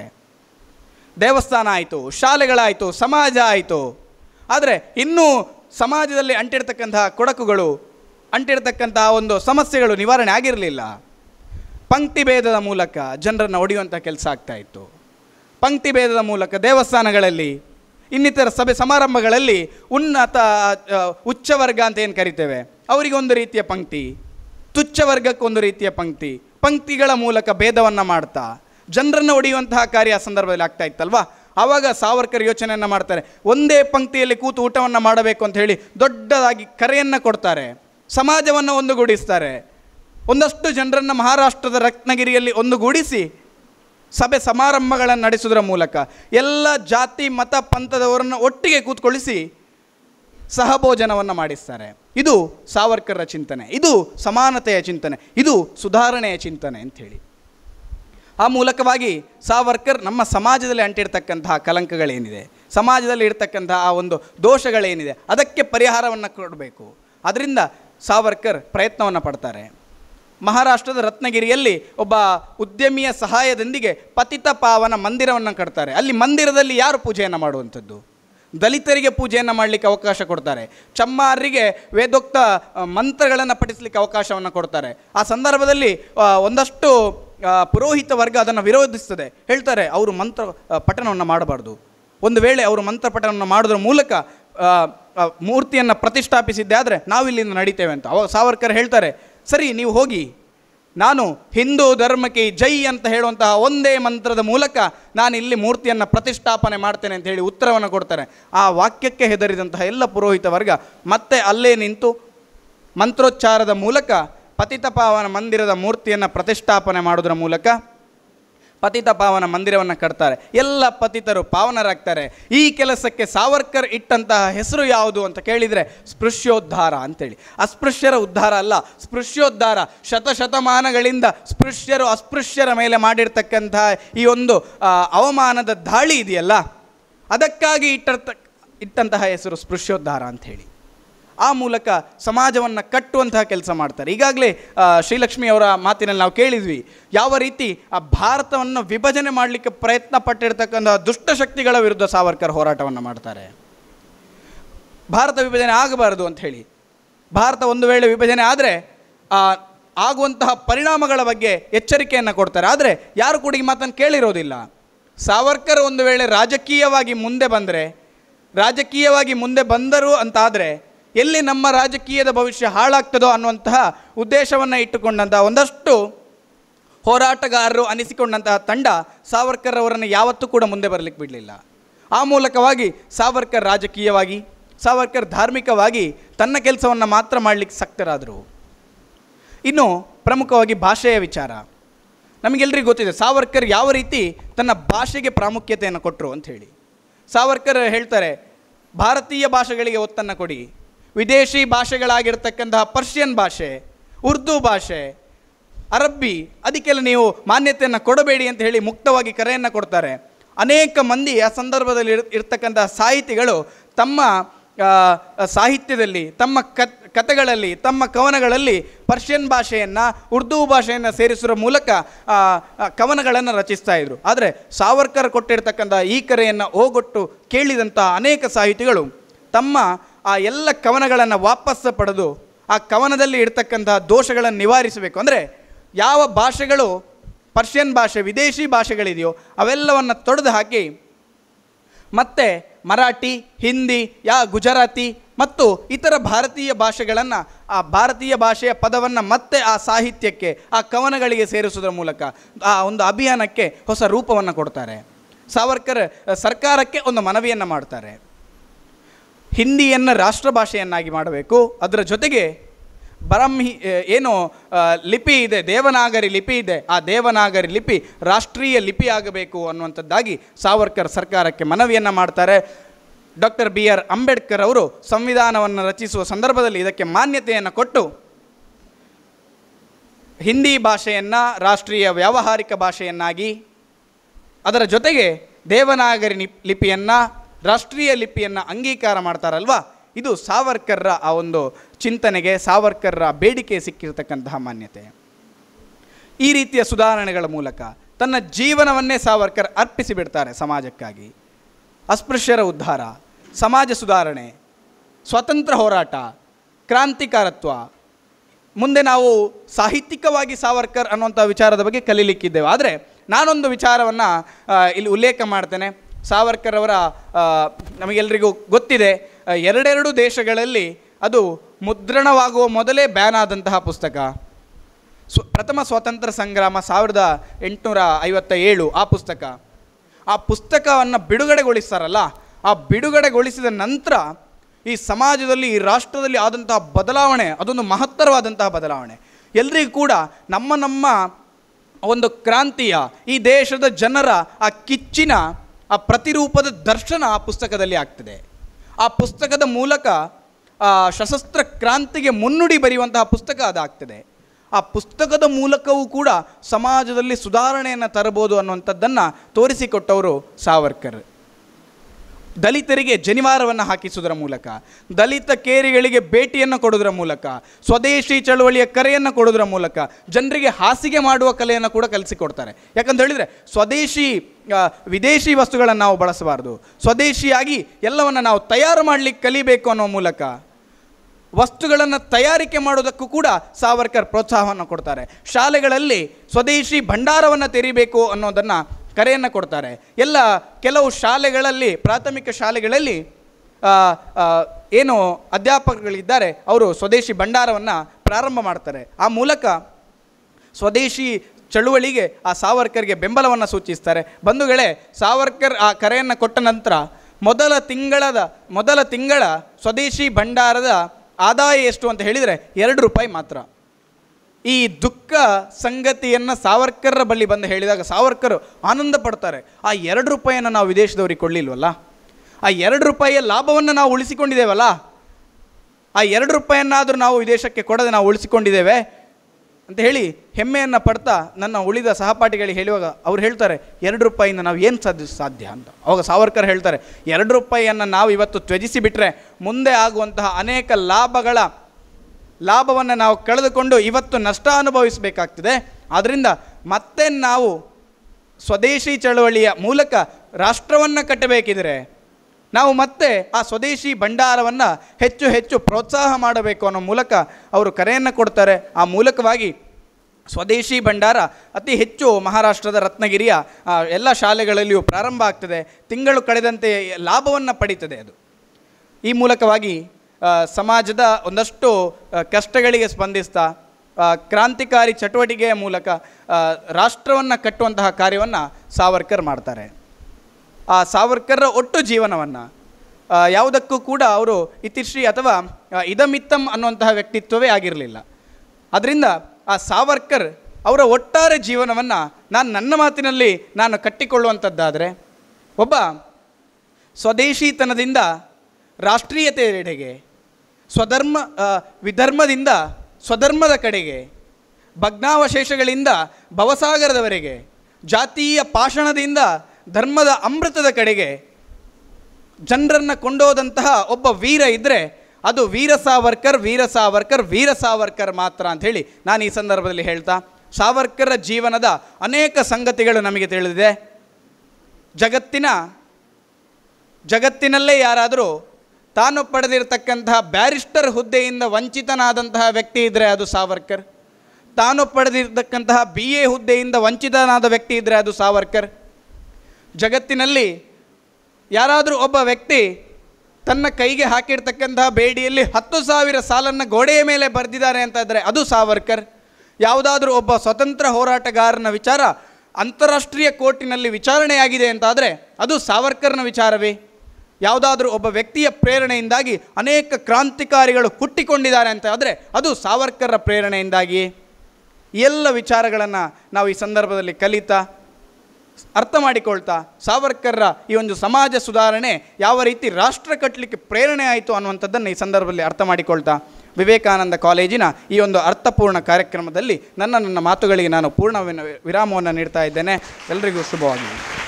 ದೇವಸ್ಥಾನ ಆಯಿತು ಶಾಲೆಗಳಾಯಿತು ಸಮಾಜ ಆಯಿತು ಆದರೆ ಇನ್ನೂ ಸಮಾಜದಲ್ಲಿ ಅಂಟಿರ್ತಕ್ಕಂತಹ ಕೊಡಕುಗಳು ಅಂಟಿರ್ತಕ್ಕಂತಹ ಒಂದು ಸಮಸ್ಯೆಗಳು ನಿವಾರಣೆ ಆಗಿರಲಿಲ್ಲ ಪಂಕ್ತಿ ಭೇದದ ಮೂಲಕ ಜನರನ್ನು ಒಡೆಯುವಂಥ ಕೆಲಸ ಆಗ್ತಾ ಇತ್ತು ಪಂಕ್ತಿ ಭೇದದ ಮೂಲಕ ದೇವಸ್ಥಾನಗಳಲ್ಲಿ ಇನ್ನಿತರ ಸಭೆ ಸಮಾರಂಭಗಳಲ್ಲಿ ಉನ್ನತ ಆ, ಉಚ್ಚ ವರ್ಗ ಅಂತ ಏನು ಕರಿತೇವೆ ಅವರಿಗೆ ಒಂದು ರೀತಿಯ ಪಂಕ್ತಿ ತುಚ್ಛ ವರ್ಗಕ್ಕೊಂದು ರೀತಿಯ ಪಂಕ್ತಿ ಪಂಕ್ತಿಗಳ ಮೂಲಕ ಭೇದವನ್ನು ಮಾಡ್ತಾ ಜನರನ್ನು ಒಡೆಯುವಂತಹ ಕಾರ್ಯ ಆ ಸಂದರ್ಭದಲ್ಲಿ ಆಗ್ತಾ ಇತ್ತಲ್ವಾ ಆವಾಗ ಸಾವರ್ಕರ್ ಯೋಚನೆಯನ್ನು ಮಾಡ್ತಾರೆ ಒಂದೇ ಪಂಕ್ತಿಯಲ್ಲಿ ಕೂತು ಊಟವನ್ನು ಮಾಡಬೇಕು ಅಂತ ಹೇಳಿ ದೊಡ್ಡದಾಗಿ ಕರೆಯನ್ನು ಕೊಡ್ತಾರೆ ಸಮಾಜವನ್ನು ಒಂದುಗೂಡಿಸ್ತಾರೆ ಒಂದಷ್ಟು ಜನರನ್ನು ಮಹಾರಾಷ್ಟ್ರದ ರತ್ನಗಿರಿಯಲ್ಲಿ ಒಂದುಗೂಡಿಸಿ ಸಭೆ ಸಮಾರಂಭಗಳನ್ನು ನಡೆಸುವುದರ ಮೂಲಕ ಎಲ್ಲ ಜಾತಿ ಮತ ಪಂಥದವರನ್ನು ಒಟ್ಟಿಗೆ ಕೂತ್ಕೊಳ್ಳಿಸಿ ಸಹಭೋಜನವನ್ನು ಮಾಡಿಸ್ತಾರೆ ಇದು ಸಾವರ್ಕರ್ರ ಚಿಂತನೆ ಇದು ಸಮಾನತೆಯ ಚಿಂತನೆ ಇದು ಸುಧಾರಣೆಯ ಚಿಂತನೆ ಅಂಥೇಳಿ ಆ ಮೂಲಕವಾಗಿ ಸಾವರ್ಕರ್ ನಮ್ಮ ಸಮಾಜದಲ್ಲಿ ಅಂಟಿರ್ತಕ್ಕಂತಹ ಕಲಂಕಗಳೇನಿದೆ ಸಮಾಜದಲ್ಲಿ ಇರ್ತಕ್ಕಂತಹ ಆ ಒಂದು ದೋಷಗಳೇನಿದೆ ಅದಕ್ಕೆ ಪರಿಹಾರವನ್ನು ಕೊಡಬೇಕು ಅದರಿಂದ ಸಾವರ್ಕರ್ ಪ್ರಯತ್ನವನ್ನು ಪಡ್ತಾರೆ ಮಹಾರಾಷ್ಟ್ರದ ರತ್ನಗಿರಿಯಲ್ಲಿ ಒಬ್ಬ ಉದ್ಯಮಿಯ ಸಹಾಯದೊಂದಿಗೆ ಪತಿತ ಪಾವನ ಮಂದಿರವನ್ನು ಕಟ್ತಾರೆ ಅಲ್ಲಿ ಮಂದಿರದಲ್ಲಿ ಯಾರು ಪೂಜೆಯನ್ನು ಮಾಡುವಂಥದ್ದು ದಲಿತರಿಗೆ ಪೂಜೆಯನ್ನು ಮಾಡಲಿಕ್ಕೆ ಅವಕಾಶ ಕೊಡ್ತಾರೆ ಚಮ್ಮಾರರಿಗೆ ವೇದೋಕ್ತ ಮಂತ್ರಗಳನ್ನು ಪಠಿಸಲಿಕ್ಕೆ ಅವಕಾಶವನ್ನು ಕೊಡ್ತಾರೆ ಆ ಸಂದರ್ಭದಲ್ಲಿ ಆ, ಒಂದಷ್ಟು ಆ, ಪುರೋಹಿತ ವರ್ಗ ಅದನ್ನು ವಿರೋಧಿಸ್ತದೆ ಹೇಳ್ತಾರೆ ಅವರು ಮಂತ್ರ ಆ, ಪಠಣವನ್ನು ಮಾಡಬಾರ್ದು ಒಂದು ವೇಳೆ ಅವರು ಮಂತ್ರ ಪಠಣವನ್ನು ಮಾಡೋದ್ರ ಮೂಲಕ ಆ, ಆ, ಮೂರ್ತಿಯನ್ನು ಪ್ರತಿಷ್ಠಾಪಿಸಿದ್ದೆ ಆದರೆ ನಾವಿಲ್ಲಿಂದ ನಡೀತೇವೆ ಅಂತ ಅವಾಗ ಸಾವರ್ಕರ್ ಹೇಳ್ತಾರೆ ಸರಿ ನೀವು ಹೋಗಿ ನಾನು ಹಿಂದೂ ಧರ್ಮಕ್ಕೆ ಜೈ ಅಂತ ಹೇಳುವಂತಹ ಒಂದೇ ಮಂತ್ರದ ಮೂಲಕ ನಾನು ಇಲ್ಲಿ ಮೂರ್ತಿಯನ್ನು ಪ್ರತಿಷ್ಠಾಪನೆ ಮಾಡ್ತೇನೆ ಅಂತ ಹೇಳಿ ಉತ್ತರವನ್ನು ಕೊಡ್ತಾರೆ ಆ ವಾಕ್ಯಕ್ಕೆ ಹೆದರಿದಂತಹ ಎಲ್ಲ ಪುರೋಹಿತ ವರ್ಗ ಮತ್ತೆ ಅಲ್ಲೇ ನಿಂತು ಮಂತ್ರೋಚ್ಚಾರದ ಮೂಲಕ ಪತಿತಪಾವನ ಮಂದಿರದ ಮೂರ್ತಿಯನ್ನು ಪ್ರತಿಷ್ಠಾಪನೆ ಮಾಡೋದರ ಮೂಲಕ ಪತಿತ ಪಾವನ ಮಂದಿರವನ್ನು ಕಟ್ತಾರೆ ಎಲ್ಲ ಪತಿತರು ಪಾವನರಾಗ್ತಾರೆ ಈ ಕೆಲಸಕ್ಕೆ ಸಾವರ್ಕರ್ ಇಟ್ಟಂತಹ ಹೆಸರು ಯಾವುದು ಅಂತ ಕೇಳಿದರೆ ಸ್ಪೃಶ್ಯೋದ್ಧಾರ ಅಂತೇಳಿ ಅಸ್ಪೃಶ್ಯರ ಉದ್ಧಾರ ಅಲ್ಲ ಸ್ಪೃಶ್ಯೋದ್ಧಾರ ಶತಶತಮಾನಗಳಿಂದ ಸ್ಪೃಶ್ಯರು ಅಸ್ಪೃಶ್ಯರ ಮೇಲೆ ಮಾಡಿರ್ತಕ್ಕಂತಹ ಈ ಒಂದು ಆ, ಅವಮಾನದ ದಾಳಿ ಇದೆಯಲ್ಲ ಅದಕ್ಕಾಗಿ ಇಟ್ಟಿರ್ತ ಇಟ್ಟಂತಹ ಹೆಸರು ಸ್ಪೃಶ್ಯೋದ್ಧಾರ ಅಂಥೇಳಿ ಆ ಮೂಲಕ ಸಮಾಜವನ್ನು ಕಟ್ಟುವಂತಹ ಕೆಲಸ ಮಾಡ್ತಾರೆ ಈಗಾಗಲೇ ಆ, ಶ್ರೀಲಕ್ಷ್ಮಿ ಅವರ ಮಾತಿನಲ್ಲಿ ನಾವು ಕೇಳಿದ್ವಿ ಯಾವ ರೀತಿ ಆ ಭಾರತವನ್ನು ವಿಭಜನೆ ಮಾಡಲಿಕ್ಕೆ ಪ್ರಯತ್ನ ಪಟ್ಟಿರ್ತಕ್ಕಂಥ ದುಷ್ಟಶಕ್ತಿಗಳ ವಿರುದ್ಧ ಸಾವರ್ಕರ್ ಹೋರಾಟವನ್ನು ಮಾಡ್ತಾರೆ ಭಾರತ ವಿಭಜನೆ ಆಗಬಾರದು ಅಂತ ಹೇಳಿ ಭಾರತ ಒಂದು ವೇಳೆ ವಿಭಜನೆ ಆದರೆ ಆಗುವಂತಹ ಪರಿಣಾಮಗಳ ಬಗ್ಗೆ ಎಚ್ಚರಿಕೆಯನ್ನು ಕೊಡ್ತಾರೆ ಆದರೆ ಯಾರು ಕೂಡ ಈ ಮಾತನ್ನು ಕೇಳಿರೋದಿಲ್ಲ ಸಾವರ್ಕರ್ ಒಂದು ವೇಳೆ ರಾಜಕೀಯವಾಗಿ ಮುಂದೆ ಬಂದರೆ ರಾಜಕೀಯವಾಗಿ ಮುಂದೆ ಬಂದರು ಅಂತಾದರೆ ಎಲ್ಲಿ ನಮ್ಮ ರಾಜಕೀಯದ ಭವಿಷ್ಯ ಹಾಳಾಗ್ತದೋ ಅನ್ನುವಂತಹ ಉದ್ದೇಶವನ್ನು ಇಟ್ಟುಕೊಂಡಂತಹ ಒಂದಷ್ಟು ಹೋರಾಟಗಾರರು ಅನಿಸಿಕೊಂಡಂತಹ ತಂಡ ಸಾವರ್ಕರ್ ಅವರನ್ನು ಯಾವತ್ತೂ ಕೂಡ ಮುಂದೆ ಬರಲಿಕ್ಕೆ ಬಿಡಲಿಲ್ಲ ಆ ಮೂಲಕವಾಗಿ ಸಾವರ್ಕರ್ ರಾಜಕೀಯವಾಗಿ ಸಾವರ್ಕರ್ ಧಾರ್ಮಿಕವಾಗಿ ತನ್ನ ಕೆಲಸವನ್ನು ಮಾತ್ರ ಮಾಡಲಿಕ್ಕೆ ಸಕ್ತರಾದರು ಇನ್ನು ಪ್ರಮುಖವಾಗಿ ಭಾಷೆಯ ವಿಚಾರ ನಮಗೆಲ್ಲರಿಗೂ ಗೊತ್ತಿದೆ ಸಾವರ್ಕರ್ ಯಾವ ರೀತಿ ತನ್ನ ಭಾಷೆಗೆ ಪ್ರಾಮುಖ್ಯತೆಯನ್ನು ಕೊಟ್ಟರು ಅಂತ ಹೇಳಿ ಸಾವರ್ಕರ್ ಹೇಳ್ತಾರೆ ಭಾರತೀಯ ಭಾಷೆಗಳಿಗೆ ಒತ್ತನ್ನು ಕೊಡಿ ವಿದೇಶಿ ಭಾಷೆಗಳಾಗಿರ್ತಕ್ಕಂತಹ ಪರ್ಷಿಯನ್ ಭಾಷೆ ಉರ್ದು ಭಾಷೆ ಅರಬ್ಬಿ ಅದಕ್ಕೆಲ್ಲ ನೀವು ಮಾನ್ಯತೆಯನ್ನು ಕೊಡಬೇಡಿ ಅಂತ ಹೇಳಿ ಮುಕ್ತವಾಗಿ ಕರೆಯನ್ನು ಕೊಡ್ತಾರೆ ಅನೇಕ ಮಂದಿ ಆ ಸಂದರ್ಭದಲ್ಲಿ ಇರ್ ಇರ್ತಕ್ಕಂಥ ಸಾಹಿತಿಗಳು ತಮ್ಮ ಆ, ಸಾಹಿತ್ಯದಲ್ಲಿ ತಮ್ಮ ಕತ್ ಕಥೆಗಳಲ್ಲಿ ತಮ್ಮ ಕವನಗಳಲ್ಲಿ ಪರ್ಷಿಯನ್ ಭಾಷೆಯನ್ನು ಉರ್ದು ಭಾಷೆಯನ್ನು ಸೇರಿಸುವ ಮೂಲಕ ಆ, ಆ, ಕವನಗಳನ್ನು ರಚಿಸ್ತಾ ಇದ್ರು ಆದರೆ ಸಾವರ್ಕರ್ ಕೊಟ್ಟಿರ್ತಕ್ಕಂಥ ಈ ಕರೆಯನ್ನು ಓಗೊಟ್ಟು ಕೇಳಿದಂಥ ಅನೇಕ ಸಾಹಿತಿಗಳು ತಮ್ಮ ಆ ಎಲ್ಲ ಕವನಗಳನ್ನು ವಾಪಸ್ ಪಡೆದು ಆ ಕವನದಲ್ಲಿ ಇರ್ತಕ್ಕಂಥ ದೋಷಗಳನ್ನು ನಿವಾರಿಸಬೇಕು ಅಂದರೆ ಯಾವ ಭಾಷೆಗಳು ಪರ್ಷಿಯನ್ ಭಾಷೆ ವಿದೇಶಿ ಭಾಷೆಗಳಿದೆಯೋ ಅವೆಲ್ಲವನ್ನು ತೊಡೆದು ಹಾಕಿ ಮತ್ತೆ ಮರಾಠಿ ಹಿಂದಿ ಯಾ ಗುಜರಾತಿ ಮತ್ತು ಇತರ ಭಾರತೀಯ ಭಾಷೆಗಳನ್ನು ಆ ಭಾರತೀಯ ಭಾಷೆಯ ಪದವನ್ನು ಮತ್ತೆ ಆ ಸಾಹಿತ್ಯಕ್ಕೆ ಆ ಕವನಗಳಿಗೆ ಸೇರಿಸುವುದರ ಮೂಲಕ ಆ ಒಂದು ಅಭಿಯಾನಕ್ಕೆ ಹೊಸ ರೂಪವನ್ನು ಕೊಡ್ತಾರೆ ಸಾವರ್ಕರ್ ಅ, ಸರ್ಕಾರಕ್ಕೆ ಒಂದು ಮನವಿಯನ್ನು ಮಾಡ್ತಾರೆ ಹಿಂದಿಯನ್ನು ರಾಷ್ಟ್ರ ಭಾಷೆಯನ್ನಾಗಿ ಮಾಡಬೇಕು ಅದರ ಜೊತೆಗೆ ಬರಹ್ಮಿ ಏನು ಆ, ಲಿಪಿ ಇದೆ ದೇವನಾಗರಿ ಲಿಪಿ ಇದೆ ಆ ದೇವನಾಗರಿ ಲಿಪಿ ರಾಷ್ಟ್ರೀಯ ಲಿಪಿ ಆಗಬೇಕು ಅನ್ನುವಂಥದ್ದಾಗಿ ಸಾವರ್ಕರ್ ಸರ್ಕಾರಕ್ಕೆ ಮನವಿಯನ್ನು ಮಾಡ್ತಾರೆ ಡಾಕ್ಟರ್ ಬಿ ಆರ್ ಅಂಬೇಡ್ಕರ್ ಅವರು ಸಂವಿಧಾನವನ್ನು ರಚಿಸುವ ಸಂದರ್ಭದಲ್ಲಿ ಇದಕ್ಕೆ ಮಾನ್ಯತೆಯನ್ನು ಕೊಟ್ಟು ಹಿಂದಿ ಭಾಷೆಯನ್ನು ರಾಷ್ಟ್ರೀಯ ವ್ಯಾವಹಾರಿಕ ಭಾಷೆಯನ್ನಾಗಿ ಅದರ ಜೊತೆಗೆ ದೇವನಾಗರಿ ನಿ- ಲಿಪಿಯನ್ನು ರಾಷ್ಟ್ರೀಯ ಲಿಪಿಯನ್ನು ಅಂಗೀಕಾರ ಮಾಡ್ತಾರಲ್ವಾ ಇದು ಸಾವರ್ಕರ್ರ ಆ ಒಂದು ಚಿಂತನೆಗೆ ಸಾವರ್ಕರ್ರ ಬೇಡಿಕೆ ಸಿಕ್ಕಿರ್ತಕ್ಕಂತಹ ಮಾನ್ಯತೆ ಈ ರೀತಿಯ ಸುಧಾರಣೆಗಳ ಮೂಲಕ ತನ್ನ ಜೀವನವನ್ನೇ ಸಾವರ್ಕರ್ ಅರ್ಪಿಸಿ ಬಿಡ್ತಾರೆ ಸಮಾಜಕ್ಕಾಗಿ ಅಸ್ಪೃಶ್ಯರ ಉದ್ಧಾರ ಸಮಾಜ ಸುಧಾರಣೆ ಸ್ವತಂತ್ರ ಹೋರಾಟ ಕ್ರಾಂತಿಕಾರತ್ವ ಮುಂದೆ ನಾವು ಸಾಹಿತ್ಯಿಕವಾಗಿ ಸಾವರ್ಕರ್ ಅನ್ನುವಂಥ ವಿಚಾರದ ಬಗ್ಗೆ ಕಲೀಲಿಕ್ಕಿದ್ದೇವೆ ಆದರೆ ನಾನೊಂದು ವಿಚಾರವನ್ನು ಇಲ್ಲಿ ಉಲ್ಲೇಖ ಮಾಡ್ತೇನೆ ಸಾವರ್ಕರ್ ಅವರ ಆ, ನಮಗೆಲ್ಲರಿಗೂ ಗೊತ್ತಿದೆ ಆ, ಎರಡೆರಡು ದೇಶಗಳಲ್ಲಿ ಅದು ಮುದ್ರಣವಾಗುವ ಮೊದಲೇ ಬ್ಯಾನ್ ಆದಂತಹ ಪುಸ್ತಕ ಸ್ವ ಪ್ರಥಮ ಸ್ವಾತಂತ್ರ್ಯ ಸಂಗ್ರಾಮ ಸಾವಿರದ ಎಂಟುನೂರ ಐವತ್ತ ಏಳು ಆ ಪುಸ್ತಕ ಆ ಪುಸ್ತಕವನ್ನು ಬಿಡುಗಡೆಗೊಳಿಸ್ತಾರಲ್ಲ ಆ ಬಿಡುಗಡೆಗೊಳಿಸಿದ ನಂತರ ಈ ಸಮಾಜದಲ್ಲಿ ಈ ರಾಷ್ಟ್ರದಲ್ಲಿ ಆದಂತಹ ಬದಲಾವಣೆ ಅದೊಂದು ಮಹತ್ತರವಾದಂತಹ ಬದಲಾವಣೆ ಎಲ್ರಿಗೂ ಕೂಡ ನಮ್ಮ ನಮ್ಮ ಒಂದು ಕ್ರಾಂತಿಯ ಈ ದೇಶದ ಜನರ ಆ ಕಿಚ್ಚಿನ ಆ ಪ್ರತಿರೂಪದ ದರ್ಶನ ಆ ಪುಸ್ತಕದಲ್ಲಿ ಆಗ್ತದೆ ಆ ಪುಸ್ತಕದ ಮೂಲಕ ಆ ಸಶಸ್ತ್ರ ಕ್ರಾಂತಿಗೆ ಮುನ್ನುಡಿ ಬರೆಯುವಂತಹ ಪುಸ್ತಕ ಅದಾಗ್ತದೆ ಆ ಪುಸ್ತಕದ ಮೂಲಕವೂ ಕೂಡ ಸಮಾಜದಲ್ಲಿ ಸುಧಾರಣೆಯನ್ನು ತರಬಹುದು ಅನ್ನುವಂಥದ್ದನ್ನು ತೋರಿಸಿಕೊಟ್ಟವರು ಸಾವರ್ಕರ್ ದಲಿತರಿಗೆ ಜನಿವಾರವನ್ನು ಹಾಕಿಸುವುದರ ಮೂಲಕ ದಲಿತ ಕೇರಿಗಳಿಗೆ ಭೇಟಿಯನ್ನು ಕೊಡೋದರ ಮೂಲಕ ಸ್ವದೇಶಿ ಚಳವಳಿಯ ಕರೆಯನ್ನು ಕೊಡೋದರ ಮೂಲಕ ಜನರಿಗೆ ಹಾಸಿಗೆ ಮಾಡುವ ಕಲೆಯನ್ನು ಕೂಡ ಕಲಿಸಿಕೊಡ್ತಾರೆ ಯಾಕಂತ ಹೇಳಿದರೆ ಸ್ವದೇಶಿ ಆ, ವಿದೇಶಿ ವಸ್ತುಗಳನ್ನು ನಾವು ಬಳಸಬಾರ್ದು ಸ್ವದೇಶಿಯಾಗಿ ಎಲ್ಲವನ್ನು ನಾವು ತಯಾರು ಮಾಡಲಿಕ್ಕೆ ಕಲಿಬೇಕು ಅನ್ನೋ ಮೂಲಕ ವಸ್ತುಗಳನ್ನು ತಯಾರಿಕೆ ಮಾಡೋದಕ್ಕೂ ಕೂಡ ಸಾವರ್ಕರ್ ಪ್ರೋತ್ಸಾಹವನ್ನು ಕೊಡ್ತಾರೆ ಶಾಲೆಗಳಲ್ಲಿ ಸ್ವದೇಶಿ ಭಂಡಾರವನ್ನು ತೆರೀಬೇಕು ಅನ್ನೋದನ್ನು ಕರೆಯನ್ನು ಕೊಡ್ತಾರೆ ಎಲ್ಲ ಕೆಲವು ಶಾಲೆಗಳಲ್ಲಿ ಪ್ರಾಥಮಿಕ ಶಾಲೆಗಳಲ್ಲಿ ಆ, ಆ, ಏನು ಅಧ್ಯಾಪಕಗಳಿದ್ದಾರೆ ಅವರು ಸ್ವದೇಶಿ ಭಂಡಾರವನ್ನು ಪ್ರಾರಂಭ ಮಾಡ್ತಾರೆ ಆ ಮೂಲಕ ಸ್ವದೇಶಿ ಚಳುವಳಿಗೆ ಆ ಸಾವರ್ಕರ್ಗೆ ಬೆಂಬಲವನ್ನು ಸೂಚಿಸ್ತಾರೆ ಬಂಧುಗಳೇ ಸಾವರ್ಕರ್ ಆ ಕರೆಯನ್ನು ಕೊಟ್ಟ ನಂತರ ಮೊದಲ ತಿಂಗಳದ ಮೊದಲ ತಿಂಗಳ ಸ್ವದೇಶಿ ಭಂಡಾರದ ಆದಾಯ ಎಷ್ಟು ಅಂತ ಹೇಳಿದರೆ ಎರಡು ರೂಪಾಯಿ ಮಾತ್ರ ಈ ದುಃಖ ಸಂಗತಿಯನ್ನು ಸಾವರ್ಕರ್ರ ಬಳಿ ಬಂದು ಹೇಳಿದಾಗ ಸಾವರ್ಕರ್ ಆನಂದ ಪಡ್ತಾರೆ ಆ ಎರಡು ರೂಪಾಯಿಯನ್ನು ನಾವು ವಿದೇಶದವ್ರಿಗೆ ಕೊಡಲಿಲ್ವಲ್ಲ ಆ ಎರಡು ರೂಪಾಯಿಯ ಲಾಭವನ್ನು ನಾವು ಉಳಿಸಿಕೊಂಡಿದ್ದೇವಲ್ಲ ಆ ಎರಡು ರೂಪಾಯಿಯನ್ನಾದರೂ ನಾವು ವಿದೇಶಕ್ಕೆ ಕೊಡದೆ ನಾವು ಉಳಿಸಿಕೊಂಡಿದ್ದೇವೆ ಅಂತ ಹೇಳಿ ಹೆಮ್ಮೆಯನ್ನು ಪಡ್ತಾ ನನ್ನ ಉಳಿದ ಸಹಪಾಠಿಗಳಿಗೆ ಹೇಳುವಾಗ ಅವ್ರು ಹೇಳ್ತಾರೆ ಎರಡು ರೂಪಾಯಿಯಿಂದ ನಾವು ಏನು ಸಾಧ್ಯ ಸಾಧ್ಯ ಅಂತ ಅವಾಗ ಸಾವರ್ಕರ್ ಹೇಳ್ತಾರೆ ಎರಡು ರೂಪಾಯಿಯನ್ನು ನಾವು ಇವತ್ತು ತ್ಯಜಿಸಿ ಬಿಟ್ಟರೆ ಮುಂದೆ ಆಗುವಂತಹ ಅನೇಕ ಲಾಭಗಳ ಲಾಭವನ್ನು ನಾವು ಕಳೆದುಕೊಂಡು ಇವತ್ತು ನಷ್ಟ ಅನುಭವಿಸಬೇಕಾಗ್ತದೆ ಆದ್ದರಿಂದ ಮತ್ತೆ ನಾವು ಸ್ವದೇಶಿ ಚಳವಳಿಯ ಮೂಲಕ ರಾಷ್ಟ್ರವನ್ನು ಕಟ್ಟಬೇಕಿದ್ರೆ ನಾವು ಮತ್ತೆ ಆ ಸ್ವದೇಶಿ ಭಂಡಾರವನ್ನು ಹೆಚ್ಚು ಹೆಚ್ಚು ಪ್ರೋತ್ಸಾಹ ಮಾಡಬೇಕು ಅನ್ನೋ ಮೂಲಕ ಅವರು ಕರೆಯನ್ನು ಕೊಡ್ತಾರೆ ಆ ಮೂಲಕವಾಗಿ ಸ್ವದೇಶಿ ಭಂಡಾರ ಅತಿ ಹೆಚ್ಚು ಮಹಾರಾಷ್ಟ್ರದ ರತ್ನಗಿರಿಯ ಆ, ಎಲ್ಲ ಶಾಲೆಗಳಲ್ಲಿಯೂ ಪ್ರಾರಂಭ ಆಗ್ತದೆ ತಿಂಗಳು ಕಳೆದಂತೆ ಲಾಭವನ್ನು ಪಡೀತದೆ ಅದು ಈ ಮೂಲಕವಾಗಿ ಆ, ಸಮಾಜದ ಒಂದಷ್ಟು ಆ, ಕಷ್ಟಗಳಿಗೆ ಸ್ಪಂದಿಸ್ತಾ ಆ, ಕ್ರಾಂತಿಕಾರಿ ಚಟುವಟಿಕೆಯ ಮೂಲಕ ರಾಷ್ಟ್ರವನ್ನು ಕಟ್ಟುವಂತಹ ಕಾರ್ಯವನ್ನು ಸಾವರ್ಕರ್ ಮಾಡ್ತಾರೆ ಆ ಸಾವರ್ಕರ್ರ ಒಟ್ಟು ಜೀವನವನ್ನು ಯಾವುದಕ್ಕೂ ಕೂಡ ಅವರು ಇತಿಶ್ರೀ ಅಥವಾ ಆ, ಇದಮಿತ್ತಂ ಅನ್ನುವಂತಹ ವ್ಯಕ್ತಿತ್ವವೇ ಆಗಿರಲಿಲ್ಲ ಅದರಿಂದ ಆ ಸಾವರ್ಕರ್ ಅವರ ಒಟ್ಟಾರೆ ಜೀವನವನ್ನು ನಾನು ನನ್ನ ಮಾತಿನಲ್ಲಿ ನಾನು ಕಟ್ಟಿಕೊಳ್ಳುವಂಥದ್ದಾದರೆ ಒಬ್ಬ ಸ್ವದೇಶಿತನದಿಂದ ರಾಷ್ಟ್ರೀಯತೆಯೆಡೆಗೆ ಸ್ವಧರ್ಮ ಆ, ವಿಧರ್ಮದಿಂದ ಸ್ವಧರ್ಮದ ಕಡೆಗೆ ಭಗ್ನಾವಶೇಷಗಳಿಂದ ಭವಸಾಗರದವರೆಗೆ ಜಾತೀಯ ಪಾಷಣದಿಂದ ಧರ್ಮದ ಅಮೃತದ ಕಡೆಗೆ ಜನರನ್ನು ಕೊಂಡೋದಂತಹ ಒಬ್ಬ ವೀರ ಇದ್ದರೆ ಅದು ವೀರ ಸಾವರ್ಕರ್ ವೀರ ಸಾವರ್ಕರ್ ವೀರ ಸಾವರ್ಕರ್ ಮಾತ್ರ ಅಂತ ಹೇಳಿ ನಾನು ಈ ಸಂದರ್ಭದಲ್ಲಿ ಹೇಳ್ತಾ ಸಾವರ್ಕರ ಜೀವನದ ಅನೇಕ ಸಂಗತಿಗಳು ನಮಗೆ ತಿಳಿದಿದೆ ಜಗತ್ತಿನ ಜಗತ್ತಿನಲ್ಲೇ ಯಾರಾದರೂ ತಾನು ಪಡೆದಿರತಕ್ಕಂತಹ ಬ್ಯಾರಿಸ್ಟರ್ ಹುದ್ದೆಯಿಂದ ವಂಚಿತನಾದಂತಹ ವ್ಯಕ್ತಿ ಇದ್ದರೆ ಅದು ಸಾವರ್ಕರ್ ತಾನು ಪಡೆದಿರತಕ್ಕಂತಹ ಬಿ ಎ ಹುದ್ದೆಯಿಂದ ವಂಚಿತನಾದ ವ್ಯಕ್ತಿ ಇದ್ದರೆ ಅದು ಸಾವರ್ಕರ್ ಜಗತ್ತಿನಲ್ಲಿ ಯಾರಾದರೂ ಒಬ್ಬ ವ್ಯಕ್ತಿ ತನ್ನ ಕೈಗೆ ಹಾಕಿರ್ತಕ್ಕಂತಹ ಬೇಡಿಯಲ್ಲಿ ಹತ್ತು ಸಾವಿರ ಸಾಲನ್ನು ಗೋಡೆಯ ಮೇಲೆ ಬರೆದಿದ್ದಾರೆ ಅಂತ ಇದ್ದರೆ ಅದು ಸಾವರ್ಕರ್ ಯಾವುದಾದ್ರೂ ಒಬ್ಬ ಸ್ವತಂತ್ರ ಹೋರಾಟಗಾರನ ವಿಚಾರ ಅಂತಾರಾಷ್ಟ್ರೀಯ ಕೋರ್ಟಿನಲ್ಲಿ ವಿಚಾರಣೆಯಾಗಿದೆ ಅಂತಾದರೆ ಅದು ಸಾವರ್ಕರ್ನ ವಿಚಾರವೇ ಯಾವುದಾದ್ರೂ ಒಬ್ಬ ವ್ಯಕ್ತಿಯ ಪ್ರೇರಣೆಯಿಂದಾಗಿ ಅನೇಕ ಕ್ರಾಂತಿಕಾರಿಗಳು ಹುಟ್ಟಿಕೊಂಡಿದ್ದಾರೆ ಅಂತ ಆದರೆ ಅದು ಸಾವರ್ಕರ್ರ ಪ್ರೇರಣೆಯಿಂದಾಗಿ ಈ ಎಲ್ಲ ವಿಚಾರಗಳನ್ನು ನಾವು ಈ ಸಂದರ್ಭದಲ್ಲಿ ಕಲಿತಾ ಅರ್ಥ ಮಾಡಿಕೊಳ್ತಾ ಸಾವರ್ಕರ್ರ ಈ ಒಂದು ಸಮಾಜ ಸುಧಾರಣೆ ಯಾವ ರೀತಿ ರಾಷ್ಟ್ರ ಕಟ್ಟಲಿಕ್ಕೆ ಪ್ರೇರಣೆ ಆಯಿತು ಅನ್ನುವಂಥದ್ದನ್ನು ಈ ಸಂದರ್ಭದಲ್ಲಿ ಅರ್ಥ ಮಾಡಿಕೊಳ್ತಾ ವಿವೇಕಾನಂದ ಕಾಲೇಜಿನ ಈ ಒಂದು ಅರ್ಥಪೂರ್ಣ ಕಾರ್ಯಕ್ರಮದಲ್ಲಿ ನನ್ನ ನನ್ನ ಮಾತುಗಳಿಗೆ ನಾನು ಪೂರ್ಣ ವಿರಾಮವನ್ನು ನೀಡ್ತಾ ಇದ್ದೇನೆ ಎಲ್ರಿಗೂ ಶುಭವಾಗಲಿ